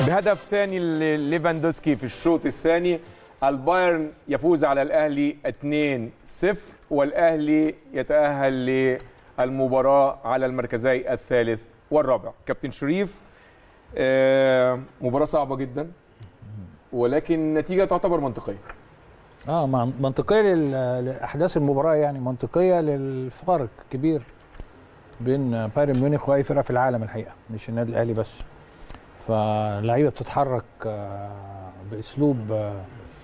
بهدف ثاني لليفاندوسكي في الشوط الثاني البايرن يفوز على الاهلي 2-0 والاهلي يتاهل للمباراه على المركزي الثالث والرابع كابتن شريف آه، مباراه صعبه جدا ولكن النتيجه تعتبر منطقيه اه من- منطقيه لل- لاحداث المباراه يعني منطقيه للفارق كبير بين بايرن ميونخ واي فرقه في العالم الحقيقه مش النادي الاهلي بس فاللعيبه بتتحرك آه، باسلوب آه،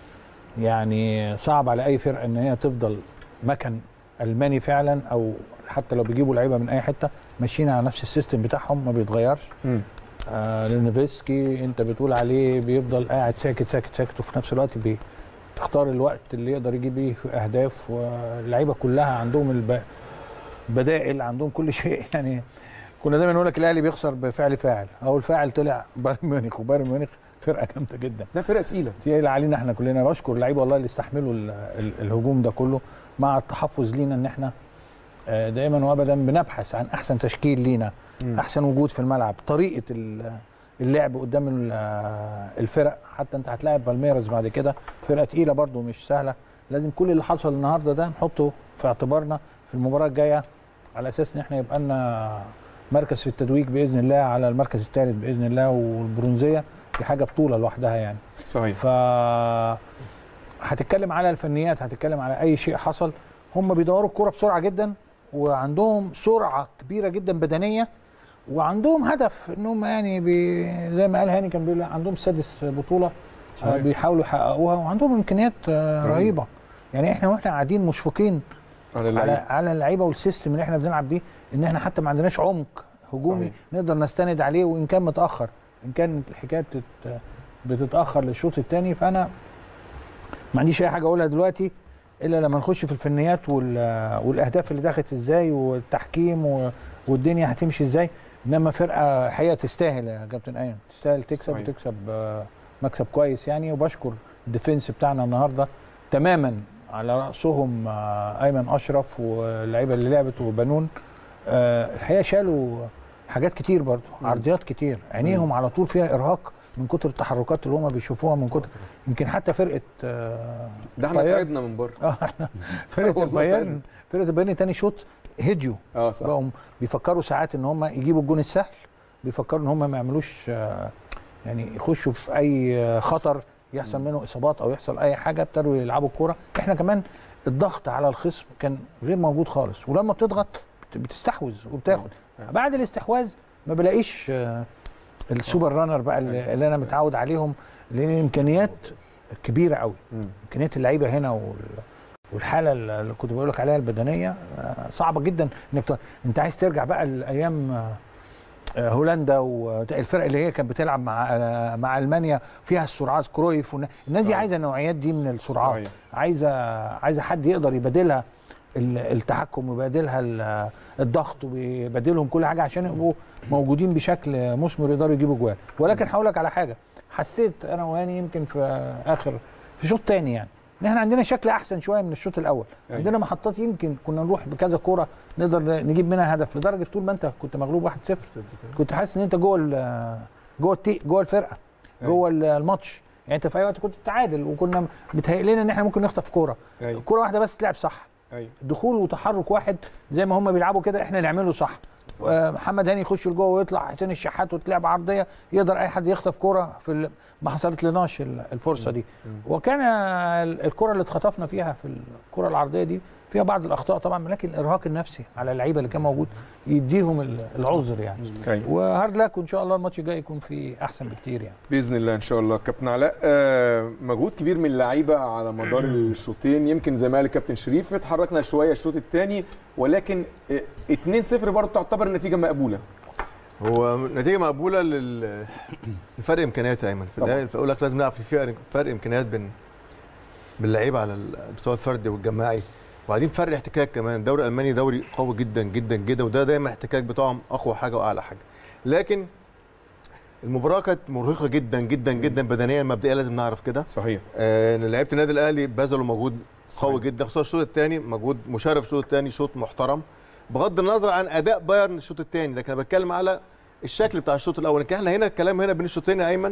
يعني صعب على اي فرقه ان هي تفضل مكن الماني فعلا او حتى لو بيجيبوا لعيبه من اي حته ماشيين على نفس السيستم بتاعهم ما بيتغيرش آه لينفسكي انت بتقول عليه بيفضل قاعد ساكت ساكت ساكت وفي نفس الوقت بيختار الوقت اللي يقدر يجيب بيه في اهداف واللعيبه كلها عندهم الب... بدائل عندهم كل شيء يعني كنا دايما نقول لك الاهلي بيخسر بفعل فاعل او الفاعل طلع بايرن ميونخ وبايرن ميونخ فرقه جامده جدا ده فرقه تقيله تقيل علينا احنا كلنا بشكر اللعيبه والله اللي استحملوا ال- ال- الهجوم ده كله مع التحفظ لينا ان احنا آه، دائما وابدا بنبحث عن احسن تشكيل لينا مم. احسن وجود في الملعب طريقه ال- اللعب قدام ال- الفرق حتى انت هتلاعب بالميراس بعد كده فرقه تقيله برده مش سهله لازم كل اللي حصل النهارده ده نحطه في اعتبارنا في المباراه الجايه على اساس ان احنا يبقى لنا مركز في التتويج باذن الله على المركز الثالث باذن الله والبرونزيه دي حاجه بطوله لوحدها يعني صحيح ف هتتكلم على الفنيات هتتكلم على اي شيء حصل هم بيدوروا الكرة بسرعه جدا وعندهم سرعه كبيره جدا بدنيه وعندهم هدف ان هم يعني بي زي ما قال هاني كان بيقول عندهم سادس بطوله آه، صحيح. بيحاولوا يحققوها وعندهم امكانيات آه، رهيبة. رهيبه يعني احنا واحنا قاعدين مشفقين على على اللعيبه على اللعيبه والسيستم اللي احنا بنلعب بيه ان احنا حتى ما عندناش عمق هجومي صحيح. نقدر نستند عليه وان كان متاخر ان كانت الحكايه بتت بتتاخر للشوط الثاني فانا ما عنديش اي حاجه اقولها دلوقتي الا لما نخش في الفنيات وال- والاهداف اللي دخلت ازاي والتحكيم و- والدنيا هتمشي ازاي انما فرقه الحقيقه تستاهل يا كابتن ايمن تستاهل تكسب صحيح. وتكسب آه، مكسب كويس يعني وبشكر الديفنس بتاعنا النهارده تماما على راسهم آه، ايمن اشرف واللعيبه اللي لعبت وبنون آه، الحقيقه شالوا حاجات كتير برضو مم. عرضيات كتير عينيهم على طول فيها ارهاق من كتر التحركات اللي هم بيشوفوها من كتر يمكن حتى فرقه آه، ده احنا بايرن- تعبنا من بره اه احنا فرقه والله البايرن فعلا. فرقه البايرن تاني شوط هديوا اه صح بقوا بيفكروا ساعات ان هم يجيبوا الجون السهل بيفكروا ان هم ما يعملوش آه، يعني يخشوا في اي آه، خطر يحصل منه اصابات او يحصل اي حاجه ابتدوا يلعبوا الكوره احنا كمان الضغط على الخصم كان غير موجود خالص ولما بتضغط بت- بتستحوذ وبتاخد بعد الاستحواذ ما بلاقيش آه، السوبر رانر بقى اللي اللي انا متعود عليهم لان الامكانيات كبيره قوي مم. امكانيات اللعيبه هنا وال... والحاله اللي كنت بقول لك عليها البدنيه آه، صعبه جدا انك ت... انت عايز ترجع بقى لايام آه، آه، هولندا والفرق اللي هي كانت بتلعب مع آه، مع المانيا فيها السرعات كرويف والن- الناس دي صحيح. عايزه النوعيات دي من السرعات صحيح. عايزه عايزه حد يقدر يبادلها ال- التحكم ويبادلها ال- الضغط ويبادلهم كل حاجه عشان يبقوا موجودين بشكل مثمر يقدروا يجيبوا جوال ولكن هقول لك على حاجه حسيت انا وهاني يمكن في اخر في شوط تاني يعني ان احنا عندنا شكل احسن شويه من الشوط الاول أيوة. عندنا محطات يمكن كنا نروح بكذا كوره نقدر نجيب منها هدف لدرجه طول ما انت كنت مغلوب 1-0 كنت حاسس ان انت جوه ال- جوه التي جوه الفرقه أيوة. جوه ال- الماتش يعني انت في اي وقت كنت تعادل وكنا متهيئ لنا ان احنا ممكن نخطف كوره ايوه كوره واحده بس تلعب صح ايوه دخول وتحرك واحد زي ما هم بيلعبوا كده احنا نعمله صح آه، محمد هاني يخش لجوه ويطلع حسين الشحات وتلعب عرضيه يقدر اي حد يخطف كوره في ال... ما حصلت لناش ال- الفرصه دي وكان ال- الكره اللي اتخطفنا فيها في الكره العرضيه دي فيها بعض الاخطاء طبعا لكن الارهاق النفسي على اللعيبه اللي كان موجود يديهم ال- العذر يعني ايوه وهارد لك وان شاء الله الماتش الجاي يكون فيه احسن بكتير يعني باذن الله ان شاء الله كابتن علاء آه، مجهود كبير من اللعيبه على مدار الشوطين يمكن زي ما قال الكابتن شريف اتحركنا شويه الشوط الثاني ولكن آه، 2-0 برضه تعتبر النتيجه مقبوله هو نتيجه مقبوله لل- لفرق امكانيات يا ايمن في طبعا. النهايه بقول لك لازم نلعب في فرق فرق امكانيات بين باللعيبه على المستوى الفردي والجماعي وبعدين فرق احتكاك كمان الدوري الالماني دوري قوي جدا جدا جدا وده دايما الاحتكاك بتاعهم اقوى حاجه واعلى حاجه لكن المباراه كانت مرهقه جدا جدا جدا بدنيا مبدئيا لازم نعرف كده صحيح آه، ان لعيبه النادي الاهلي بذلوا مجهود قوي صحيح. جدا خصوصا الشوط الثاني مجهود مشرف الشوط الثاني شوط محترم بغض النظر عن اداء بايرن الشوط الثاني لكن انا بتكلم على الشكل بتاع الشوط الاول لكن احنا هنا الكلام هنا بين الشوطين يا ايمن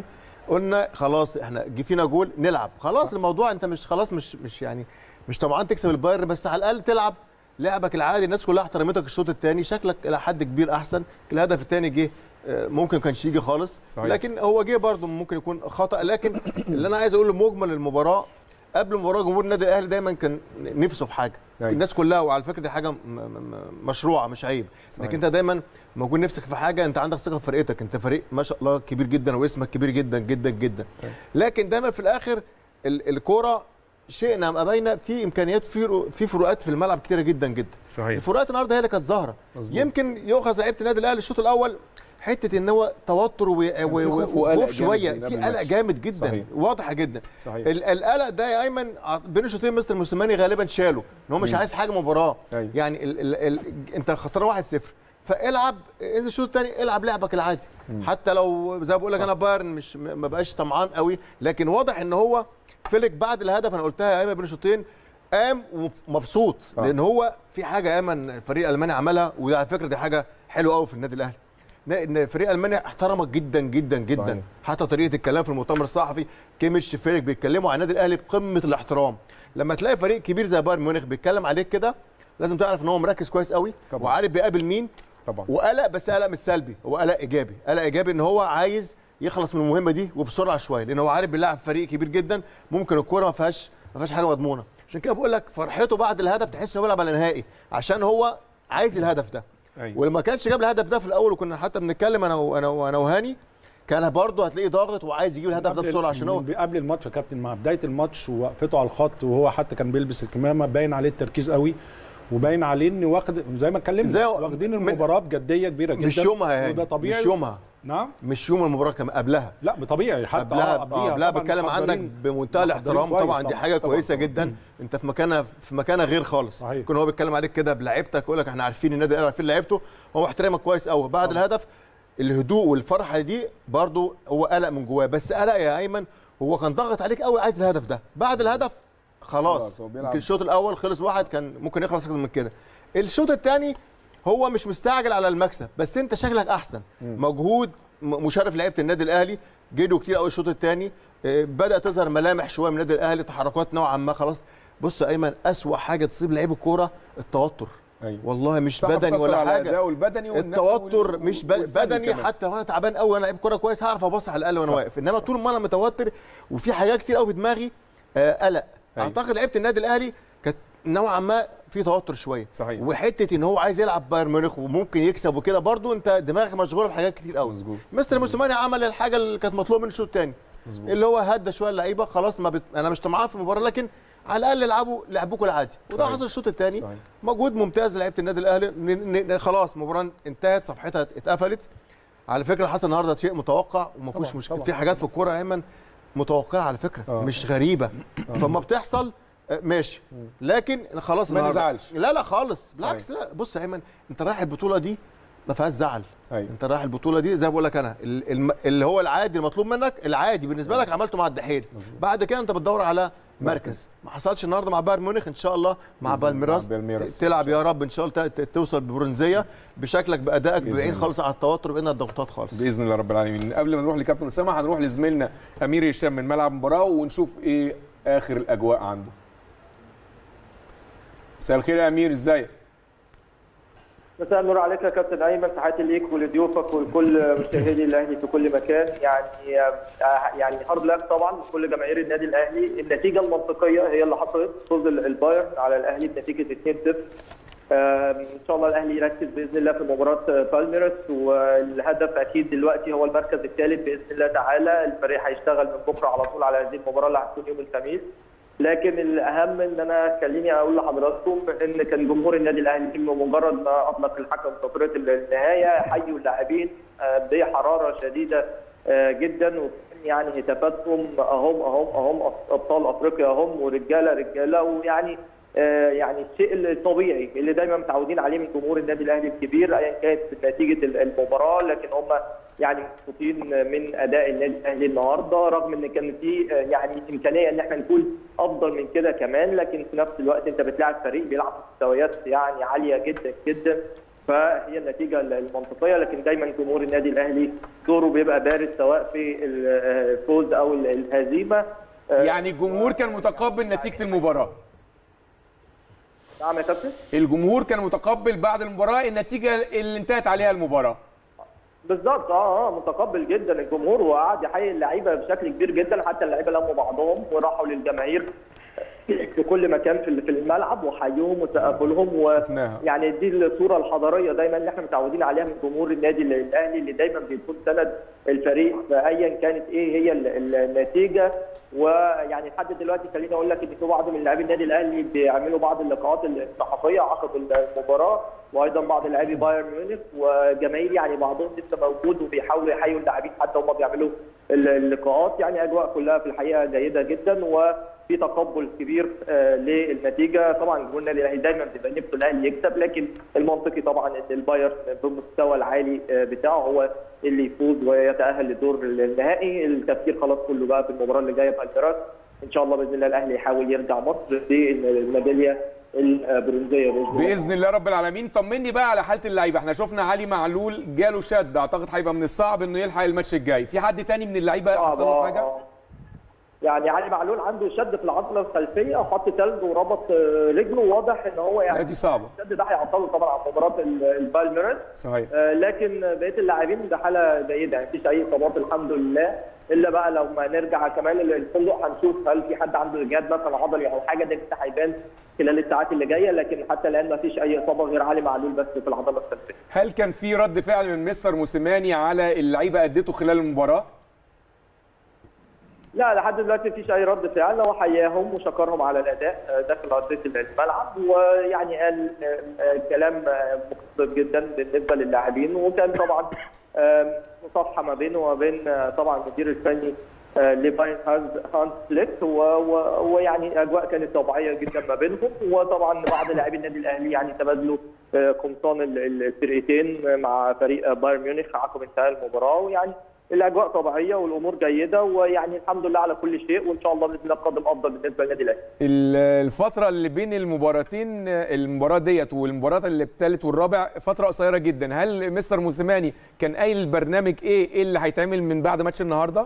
قلنا خلاص احنا جه فينا جول نلعب خلاص الموضوع انت مش خلاص مش مش يعني مش طمعان تكسب البايرن بس على الاقل تلعب لعبك العادي الناس كلها احترمتك الشوط الثاني شكلك الى حد كبير احسن الهدف الثاني جه آه، ممكن ما كانش يجي خالص صحيح. لكن هو جه برضه ممكن يكون خطا لكن اللي انا عايز اقوله مجمل المباراه قبل المباراه جمهور النادي الاهلي دايما كان نفسه في حاجه أيوة. الناس كلها وعلى فكره دي حاجه م- م- م- مشروعه مش عيب صحيح. لكن انت دايما موجود نفسك في حاجه انت عندك ثقه في فرقتك انت فريق ما شاء الله كبير جدا واسمك كبير جدا جدا جدا أيوة. لكن دايما في الاخر ال- الكوره شئنا ام ابينا في امكانيات في رو- في فروقات في الملعب كتيره جدا جدا صحيح الفروقات النهارده هي اللي كانت ظاهره مظبوط. يمكن يؤخذ لعيبه النادي الاهلي الشوط الاول حته ان هو توتر و- و- في و- خوف وقلق وخوف شويه جامد قبل في قلق الماتش. جامد جدا صحيح. واضحه جدا صحيح ال- القلق ده يا ايمن ع- بين الشوطين مستر موسيماني غالبا شاله ان هو مش مم. عايز حاجه مباراه أيوة. يعني ال ال ال انت خسران 1-0 فالعب انزل الشوط الثاني العب لعبك العادي مم. حتى لو زي ما بقول لك صح. انا بايرن مش م- ما بقاش طمعان قوي لكن واضح ان هو فلك بعد الهدف انا قلتها يا ايمن بين الشوطين قام ومبسوط آه. لان هو في حاجه ايمن الفريق الالماني عملها وعلى فكره دي حاجه حلوه قوي في النادي الاهلي ان الفريق الالماني احترمك جدا جدا جدا صحيح. حتى طريقه الكلام في المؤتمر الصحفي كيميش فيريك بيتكلموا عن النادي الاهلي بقمه الاحترام لما تلاقي فريق كبير زي بايرن ميونخ بيتكلم عليك كده لازم تعرف ان هو مركز كويس قوي طبعا. وعارف بيقابل مين طبعا وقلق بس قلق مش سلبي هو قلق ايجابي قلق ايجابي ان هو عايز يخلص من المهمه دي وبسرعه شويه لان هو عارف بيلعب فريق كبير جدا ممكن الكوره ما فيهاش ما فيهاش حاجه مضمونه عشان كده بقول لك فرحته بعد الهدف تحس انه بيلعب على نهائي عشان هو عايز الهدف ده ايوه ولما كانش جاب الهدف ده في الاول وكنا حتى بنتكلم انا وانا وانا وهاني كان برضه هتلاقيه ضاغط وعايز يجيب الهدف ده قبل- بسرعه عشان هو من قبل الماتش يا كابتن مع بدايه الماتش ووقفته على الخط وهو حتى كان بيلبس الكمامه باين عليه التركيز قوي وباين عليه ان واخد زي ما اتكلمنا زي- واخدين من- المباراه بجديه كبيره جدا مش يومها يا وده هاني طبيعي مش يومها نعم مش يوم المباراه كمان قبلها لا طبيعي حتى قبلها آه، آه، قبلها طبعاً بتكلم عنك محضرين- بمنتهى الاحترام كويس طبعا دي طبعاً، حاجه طبعاً، كويسه طبعاً. جدا انت في مكانها في مكانها غير خالص صحيح. يكون هو بيتكلم عليك كده بلعيبتك يقول لك احنا عارفين النادي الاهلي عارفين لعيبته هو احترامك كويس قوي بعد طبعاً. الهدف الهدوء والفرحه دي برضو هو قلق من جواه بس قلق يا ايمن هو كان ضاغط عليك قوي عايز الهدف ده بعد الهدف خلاص، خلاص هو بيلعب. يمكن الشوط الاول خلص واحد كان ممكن يخلص اكتر من كده الشوط الثاني هو مش مستعجل على المكسب بس انت شكلك احسن مجهود م- مشرف لعيبه النادي الاهلي جريوا كتير قوي الشوط الثاني بدا تظهر ملامح شويه من النادي الاهلي تحركات نوعا ما خلاص بص يا ايمن اسوا حاجه تصيب لعيب الكوره التوتر ايوه والله مش صح، بدني بتأثر ولا على حاجه أداؤه البدني والنفسي التوتر وال- مش ب- والفني بدني كمان. حتى وانا تعبان قوي وانا لعيب كوره كويس هعرف ابص على الاقل وانا صح. واقف انما طول ما انا متوتر وفي حاجات كتير قوي في دماغي آه قلق أيوة. اعتقد لعيبه النادي الاهلي كانت نوعا ما في توتر شويه صحيح. وحته ان هو عايز يلعب بايرن ميونخ وممكن يكسب وكده برضو انت دماغك مشغوله بحاجات كتير قوي مظبوط مستر موسيماني عمل الحاجه اللي كانت مطلوبه منه الشوط الثاني مظبوط اللي هو هدى شويه اللعيبه خلاص ما بت... انا مش طمعان في المباراه لكن على الاقل العبوا لعبكم العادي وده صحيح. حصل الشوط الثاني صحيح. مجهود ممتاز لعيبه النادي الاهلي ن... ن... خلاص المباراه انتهت صفحتها اتقفلت على فكره حصل النهارده شيء متوقع وما فيهوش طبعاً، مشكله طبعاً. في حاجات في الكوره يا ايمن متوقعه على فكره آه. مش غريبه فما بتحصل آه، ماشي لكن خلاص ما النهاردة- نزعلش. لا لا خالص بالعكس لا بص يا ايمن انت رايح البطوله دي ما فيهاش زعل ايوه انت رايح البطوله دي زي ما بقول لك انا ال- الم- اللي هو العادي المطلوب منك العادي بالنسبه لك عملته مع الدحيل مظبوط. بعد كده انت بتدور على مركز. مركز ما حصلش النهارده مع بايرن ميونخ ان شاء الله مع بإذن الله، بالميراس مع بالميراس. ت- تلعب يا رب ان شاء الله ت- ت- توصل ببرونزيه بشكلك بادائك بإذن بعيد الله. خالص عن التوتر بعيد عن الضغوطات خالص باذن الله رب العالمين قبل ما نروح لكابتن اسامه هنروح لزميلنا امير هشام من ملعب المباراه ونشوف ايه اخر الاجواء عنده مساء الخير يا امير ازيك مساء النور عليك يا كابتن ايمن تحياتي ليك ولضيوفك ولكل مشاهدي الاهلي في كل مكان يعني آه، يعني هارد لك طبعا لكل جماهير النادي الاهلي النتيجه المنطقيه هي اللي حصلت فوز ال- البايرن على الاهلي بنتيجه 2-0 آه، ان شاء الله الاهلي يركز باذن الله في مباراه آه، بالميرس والهدف اكيد دلوقتي هو المركز الثالث باذن الله تعالى الفريق هيشتغل من بكره على طول على هذه المباراه اللي هتكون يوم الخميس لكن الاهم ان انا خليني اقول لحضراتكم ان كان جمهور النادي الاهلي بمجرد ما اطلق الحكم تقرير النهايه حيوا اللاعبين آه، بحراره شديده آه، جدا وكان يعني هتافاتهم اهم اهم اهم ابطال افريقيا اهم ورجاله رجاله ويعني آه، يعني الشيء الطبيعي اللي دايما متعودين عليه من جمهور النادي الاهلي الكبير ايا كانت نتيجه المباراه لكن هم يعني مبسوطين من اداء النادي الاهلي النهارده رغم ان كان في آه، يعني امكانيه ان احنا نكون افضل من كده كمان لكن في نفس الوقت انت بتلاعب فريق بيلعب في مستويات يعني عاليه جدا جدا فهي النتيجه المنطقيه لكن دايما جمهور النادي الاهلي دوره بيبقى بارز سواء في الفوز او الهزيمه يعني الجمهور كان متقبل نتيجه المباراه نعم يا كابتن الجمهور كان متقبل بعد المباراه النتيجه اللي انتهت عليها المباراه بالظبط اه اه متقبل جدا الجمهور وقعد يحيي اللعيبه بشكل كبير جدا حتى اللعيبه لموا بعضهم وراحوا للجماهير في كل مكان في في الملعب وحيوهم وتقابلهم ويعني دي الصوره الحضاريه دايما اللي احنا متعودين عليها من جمهور النادي الاهلي اللي دايما بيكون سند الفريق ايا كانت ايه هي النتيجه ويعني لحد دلوقتي خليني اقول لك ان في بعض من لاعبي النادي الاهلي بيعملوا بعض اللقاءات الصحفيه عقب المباراه وايضا بعض لاعبي بايرن ميونخ وجماهير يعني بعضهم لسه موجود وبيحاولوا يحيوا اللاعبين حتى هم بيعملوا اللقاءات يعني اجواء كلها في الحقيقه جيده جدا وفي تقبل كبير للنتيجه طبعا جمهور النادي الاهلي دايما بيبقى نفسه الاهلي يكسب لكن المنطقي طبعا ان البايرن بالمستوى العالي بتاعه هو اللي يفوز ويتاهل للدور النهائي التفكير خلاص كله بقى في المباراه اللي جايه في الجراس ان شاء الله باذن الله الاهلي يحاول يرجع مصر بالميداليه البرونزيه باذن الله باذن الله رب العالمين طمني بقى على حاله اللعيبه احنا شفنا علي معلول جاله شد اعتقد هيبقى من الصعب انه يلحق الماتش الجاي في حد تاني من اللعيبه حصل له حاجه يعني علي معلول عنده شد في العضله الخلفيه وحط ثلج وربط رجله واضح ان هو يعني دي صعبه الشد ده هيعطله طبعا عن مباراه البالميرس صحيح آه لكن بقيه اللاعبين ده حاله جيده يعني مفيش اي اصابات الحمد لله الا بقى لو ما نرجع كمان الفندق هنشوف هل في حد عنده اجهاد مثلا عضلي او حاجه ده لسه هيبان خلال الساعات اللي جايه لكن حتى الان ما فيش اي اصابه غير علي معلول بس في العضله الخلفيه. هل كان في رد فعل من مستر موسيماني على اللعيبه اديته خلال المباراه؟ لا لحد دلوقتي مفيش اي رد فعل هو حياهم وشكرهم على الاداء داخل ارضيه الملعب ويعني قال كلام مقصد جدا بالنسبه للاعبين وكان طبعا مصافحه ما بينه وما بين طبعا المدير الفني لباين هانس فليك ويعني اجواء كانت طبيعيه جدا ما بينهم وطبعا بعض لاعبي النادي الاهلي يعني تبادلوا قمصان الفرقتين مع فريق بايرن ميونخ عقب انتهاء المباراه ويعني الاجواء طبيعيه والامور جيده ويعني الحمد لله على كل شيء وان شاء الله باذن الله قادم افضل بالنسبه للنادي الاهلي. الفتره اللي بين المباراتين المباراه ديت والمباراه اللي الثالث والرابع فتره قصيره جدا، هل مستر موسيماني كان قايل البرنامج ايه ايه اللي هيتعمل من بعد ماتش النهارده؟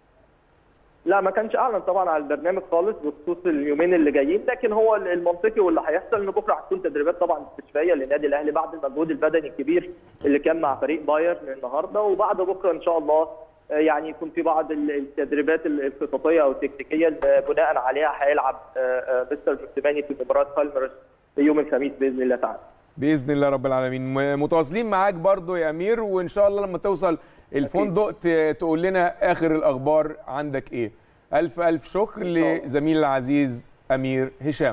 لا ما كانش اعلن طبعا على البرنامج خالص بخصوص اليومين اللي جايين لكن هو المنطقي واللي هيحصل ان بكره هتكون تدريبات طبعا استشفائيه للنادي الاهلي بعد المجهود البدني الكبير اللي كان مع فريق بايرن النهارده وبعد بكره ان شاء الله يعني يكون في بعض التدريبات الخططيه او التكتيكيه اللي بناء عليها هيلعب مستر موسيماني في مباراه بالمرس يوم الخميس باذن الله تعالى. باذن الله رب العالمين متواصلين معاك برضو يا امير وان شاء الله لما توصل الفندق تقول لنا اخر الاخبار عندك ايه الف الف شكر لزميل العزيز امير هشام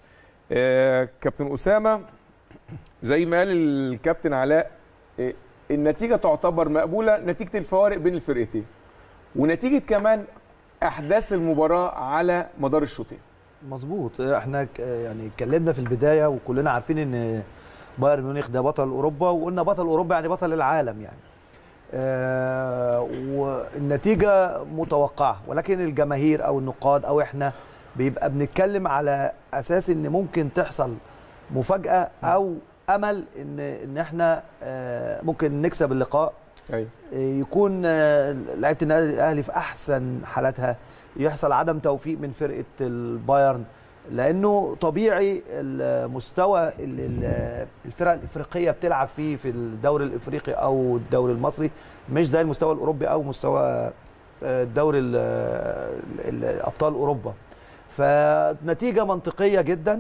آه كابتن اسامه زي ما قال الكابتن علاء آه النتيجه تعتبر مقبوله نتيجه الفوارق بين الفرقتين ونتيجه كمان احداث المباراه على مدار الشوطين مظبوط احنا يعني اتكلمنا في البدايه وكلنا عارفين ان بايرن ميونخ ده بطل اوروبا وقلنا بطل اوروبا يعني بطل العالم يعني آه والنتيجه متوقعه ولكن الجماهير او النقاد او احنا بيبقى بنتكلم على اساس ان ممكن تحصل مفاجاه او امل ان ان احنا آه ممكن نكسب اللقاء أيوة. يكون آه لعيبه النادي الاهلي في احسن حالاتها يحصل عدم توفيق من فرقه البايرن لانه طبيعي المستوى الفرق الافريقيه بتلعب فيه في الدوري الافريقي او الدوري المصري مش زي المستوى الاوروبي او مستوى الدوري ابطال اوروبا فنتيجه منطقيه جدا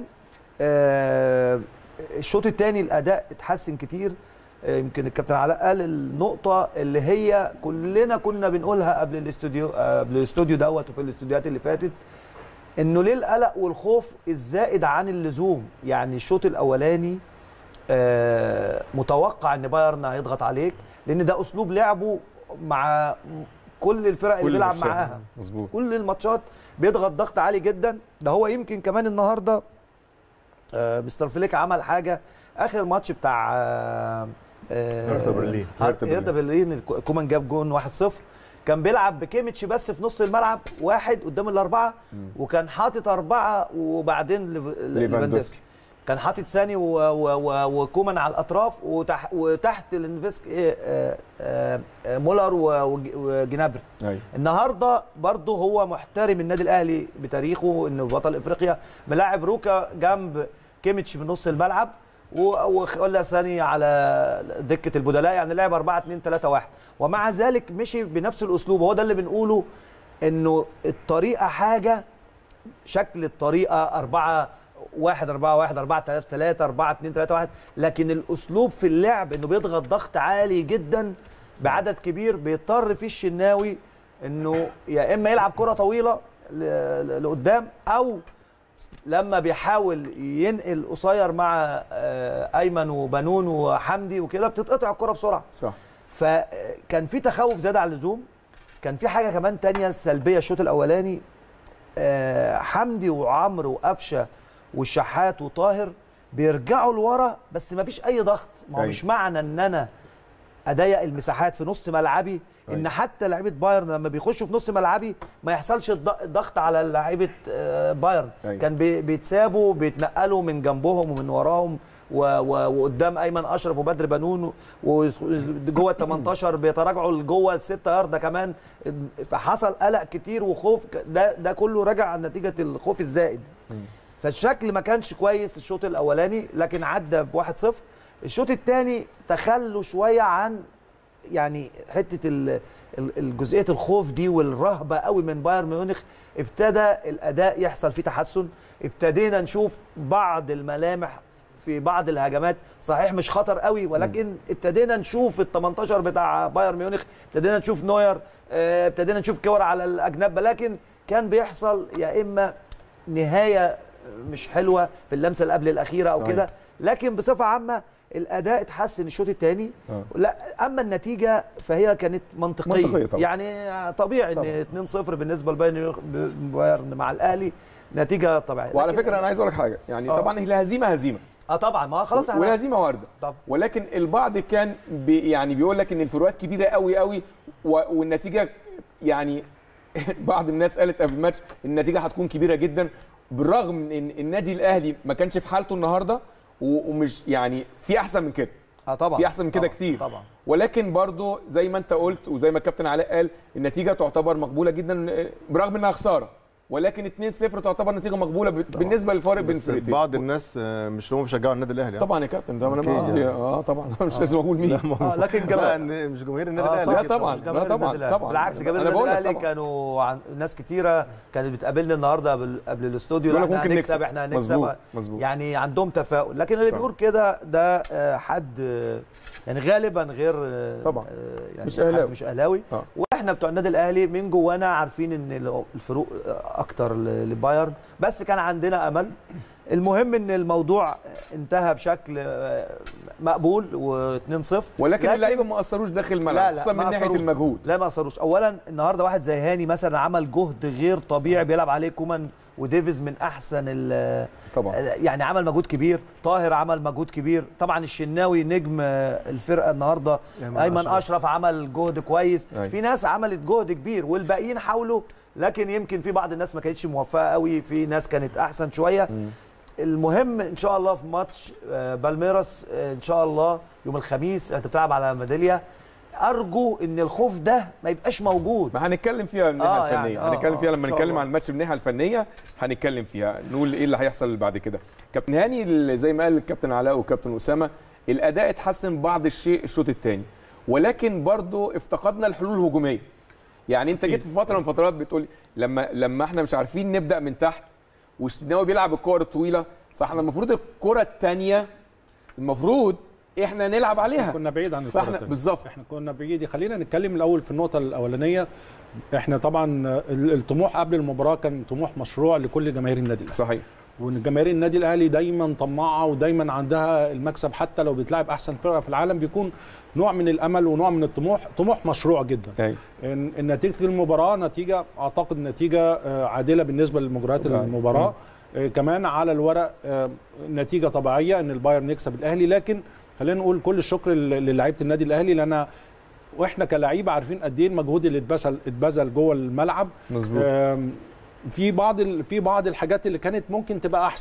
الشوط الثاني الاداء اتحسن كتير يمكن الكابتن علاء قال النقطه اللي هي كلنا كنا بنقولها قبل الاستوديو قبل الاستوديو دوت وفي الاستوديوهات اللي فاتت انه ليه القلق والخوف الزائد عن اللزوم يعني الشوط الاولاني آه متوقع ان بايرن هيضغط عليك لان ده اسلوب لعبه مع كل الفرق اللي بيلعب معاها مظبوط كل الماتشات بيضغط ضغط عالي جدا ده هو يمكن كمان النهارده آه مستر فليك عمل حاجه اخر ماتش بتاع آه هرتا برلين هرتا برلين كومان جاب جون 1-0 كان بيلعب بكيميتش بس في نص الملعب واحد قدام الاربعه وكان حاطط اربعه وبعدين ليفاندوسكي كان حاطط ثاني و- و- و- وكومان على الاطراف وتح وتحت الانفسك إيه، آه، آه، آه، مولر و- وج- وجنابري ايوه النهارده برضه هو محترم النادي الاهلي بتاريخه انه بطل افريقيا ملاعب روكا جنب كيميتش في نص الملعب و- وخلى ثاني على دكه البدلاء يعني لعب 4 2 3 1 ومع ذلك مشي بنفس الاسلوب هو ده اللي بنقوله انه الطريقه حاجه شكل الطريقه 4 1 4 1 4 3 3 4 2 3 1 لكن الاسلوب في اللعب انه بيضغط ضغط عالي جدا بعدد كبير بيضطر فيه الشناوي انه يا اما يلعب كره طويله ل- ل- لقدام او لما بيحاول ينقل قصير مع آه، ايمن وبنون وحمدي وكده بتتقطع الكره بسرعه صح فكان في تخوف زياده عن اللزوم كان في حاجه كمان تانية سلبيه الشوط الاولاني آه، حمدي وعمرو وقفشه والشحات وطاهر بيرجعوا لورا بس ما فيش اي ضغط ما هو أيوة. مش معنى ان انا اضيق المساحات في نص ملعبي ان أيوة. حتى لعيبه بايرن لما بيخشوا في نص ملعبي ما يحصلش الض- الضغط على لعيبه آه، بايرن أيوة. كان بي- بيتسابوا بيتنقلوا من جنبهم ومن وراهم و- و- وقدام ايمن اشرف وبدر بنون وجوه ال 18 بيتراجعوا لجوه الستة يارده كمان فحصل قلق كتير وخوف ده ده كله راجع عن نتيجه الخوف الزائد فالشكل ما كانش كويس الشوط الاولاني لكن عدى ب 1-0 الشوط الثاني تخلوا شويه عن يعني حته ال- ال- الجزئيه الخوف دي والرهبه قوي من بايرن ميونخ ابتدى الاداء يحصل فيه تحسن ابتدينا نشوف بعض الملامح في بعض الهجمات صحيح مش خطر قوي ولكن ابتدينا نشوف ال 18 بتاع بايرن ميونخ ابتدينا نشوف نوير اه، ابتدينا نشوف كور على الاجناب لكن كان بيحصل يا اما نهايه مش حلوه في اللمسه اللي قبل الاخيره او صحيح. كده لكن بصفه عامه الاداء اتحسن الشوط الثاني آه. لا اما النتيجه فهي كانت منطقيه, منطقية طبعا. يعني طبيعي ان 2-0 بالنسبه لبايرن بايرن مع الاهلي نتيجه طبيعيه وعلى لكن- فكره انا عايز اقول لك حاجه يعني آه. طبعا الهزيمه هزيمه اه طبعا ما هو خلاص احنا والهزيمه وارده طب. ولكن البعض كان بي يعني بيقول لك ان الفروقات كبيره قوي قوي و- والنتيجه يعني بعض الناس قالت قبل الماتش النتيجه هتكون كبيره جدا بالرغم من ان النادي الاهلي ما كانش في حالته النهارده و- ومش يعني في احسن من كده اه طبعا في احسن من كده طبعاً، كتير طبعا ولكن برضو زي ما انت قلت وزي ما الكابتن علاء قال النتيجه تعتبر مقبوله جدا برغم انها خساره ولكن 2-0 تعتبر نتيجه مقبوله ب- بالنسبه للفارق بين بس الفرقتين بعض الناس آه، مش هم بيشجعوا النادي الاهلي طبعا يا كابتن ده انا أكيد ما قصدي يعني. اه طبعا مش لازم اقول مين اه لكن لا جماهير مش جماهير النادي آه، الاهلي صح. لا طبعا مش لا جماهير طبعا النادي الأهلي. طبعا بالعكس جماهير انا النادي بقول لك الاهلي طبعا كانوا عن ناس كتيره كانت بتقابلني النهارده قبل قبل الاستوديو يقول لا لك احنا ممكن هنكسب نكسب. احنا هنكسب مظبوط مظبوط يعني عندهم تفاؤل لكن اللي صح. بيقول كده ده آه، حد آه، يعني غالبا غير آه، طبعا. آه، يعني مش حد أهلاوي. مش اهلاوي آه. واحنا بتوع النادي الاهلي من جوانا عارفين ان الفروق اكتر ل- لبايرن بس كان عندنا امل المهم ان الموضوع انتهى بشكل آه، مقبول و2-0 ولكن اللعيبه ما اثروش داخل لا، الملعب لا، خصوصا من ما ناحيه أثروش. المجهود لا ما اثروش اولا النهارده واحد زي هاني مثلا عمل جهد غير طبيعي بيلعب عليه كومان وديفيز من احسن ال- طبعا يعني عمل مجهود كبير طاهر عمل مجهود كبير طبعا الشناوي نجم آه، الفرقه النهارده أيمن ايمن أشرف. اشرف عمل جهد كويس أيوة. في ناس عملت جهد كبير والباقيين حاولوا لكن يمكن في بعض الناس ما كانتش موفقه قوي في ناس كانت احسن شويه المهم ان شاء الله في ماتش آه، بالميراس آه، ان شاء الله يوم الخميس انت بتلعب على ميداليه ارجو ان الخوف ده ما يبقاش موجود ما هنتكلم فيها من الناحيه آه، يعني، الفنيه آه، هنتكلم فيها آه، لما إن شاء نتكلم الله. عن الماتش من الناحيه الفنيه هنتكلم فيها نقول ايه اللي هيحصل بعد كده كابتن هاني اللي زي ما قال الكابتن علاء والكابتن اسامه الاداء اتحسن بعض الشيء الشوط الثاني ولكن برضو افتقدنا الحلول الهجوميه يعني انت جيت في فتره من فترات بتقول لما لما احنا مش عارفين نبدا من تحت والشناوي بيلعب الكور الطويله فاحنا المفروض الكره الثانيه المفروض احنا نلعب عليها كنا بعيد عن الكرة فاحنا التانية. بالظبط احنا كنا بعيد خلينا نتكلم الاول في النقطه الاولانيه احنا طبعا ال- الطموح قبل المباراه كان طموح مشروع لكل جماهير النادي الاهلي صحيح وان جماهير النادي الاهلي دايما طماعه ودايما عندها المكسب حتى لو بتلعب احسن فرقه في العالم بيكون نوع من الامل ونوع من الطموح طموح مشروع جدا ايوه ان إن نتيجه المباراه نتيجه اعتقد نتيجه آه، عادله بالنسبه لمجريات طبيعية. المباراه آه، كمان على الورق آه، نتيجه طبيعيه ان البايرن يكسب الاهلي لكن خلينا نقول كل الشكر لل- للاعيبه النادي الاهلي لان واحنا كلاعيبه عارفين قد ايه المجهود اللي اتبذل اتبذل جوه الملعب مظبوط آم، في بعض ال- في بعض الحاجات اللي كانت ممكن تبقى احسن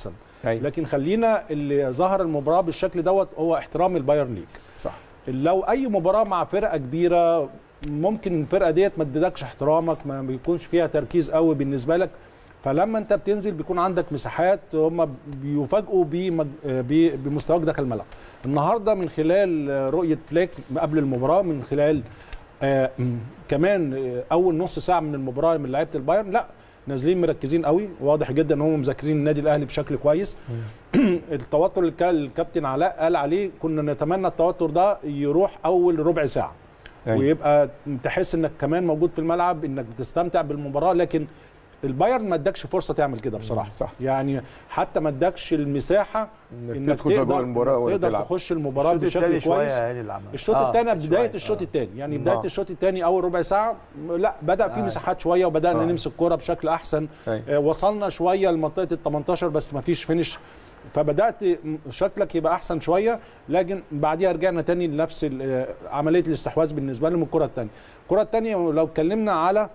أيوة. لكن خلينا اللي ظهر المباراه بالشكل دوت هو احترام البايرن ليج صح لو اي مباراه مع فرقه كبيره ممكن الفرقه ديت ما تديلكش احترامك ما بيكونش فيها تركيز قوي بالنسبه لك فلما انت بتنزل بيكون عندك مساحات هم بيفاجئوا بمج... ب- بمستواك داخل الملعب النهارده من خلال رؤيه فليك قبل المباراه من خلال آه م- كمان آه، اول نص ساعه من المباراه من لعيبه البايرن لا نازلين مركزين قوي واضح جدا ان هم مذاكرين النادي الاهلي بشكل كويس التوتر اللي كان الكابتن علاء قال عليه كنا نتمنى التوتر ده يروح اول ربع ساعه أيوة. ويبقى تحس انك كمان موجود في الملعب انك بتستمتع بالمباراه لكن البايرن ما ادكش فرصه تعمل كده بصراحه صح. يعني حتى ما ادكش المساحه انك تدخل في جوه المباراه تقدر وتلعب تخش المباراه الشوط الثاني بشكل شويه كويس هادي اللي عملها الشوط آه، الثاني شوية. بدايه الشوط آه. الثاني يعني آه. بدايه الشوط الثاني اول ربع ساعه لا بدا في آه. مساحات شويه وبدانا آه. نمسك كوره بشكل احسن أيوة. آه، وصلنا شويه لمنطقه ال 18 بس ما فيش فينش فبدات م- شكلك يبقى احسن شويه لكن بعديها رجعنا تاني لنفس ال- آه، عمليه الاستحواذ بالنسبه لهم الكره الثانيه الكره الثانيه لو اتكلمنا على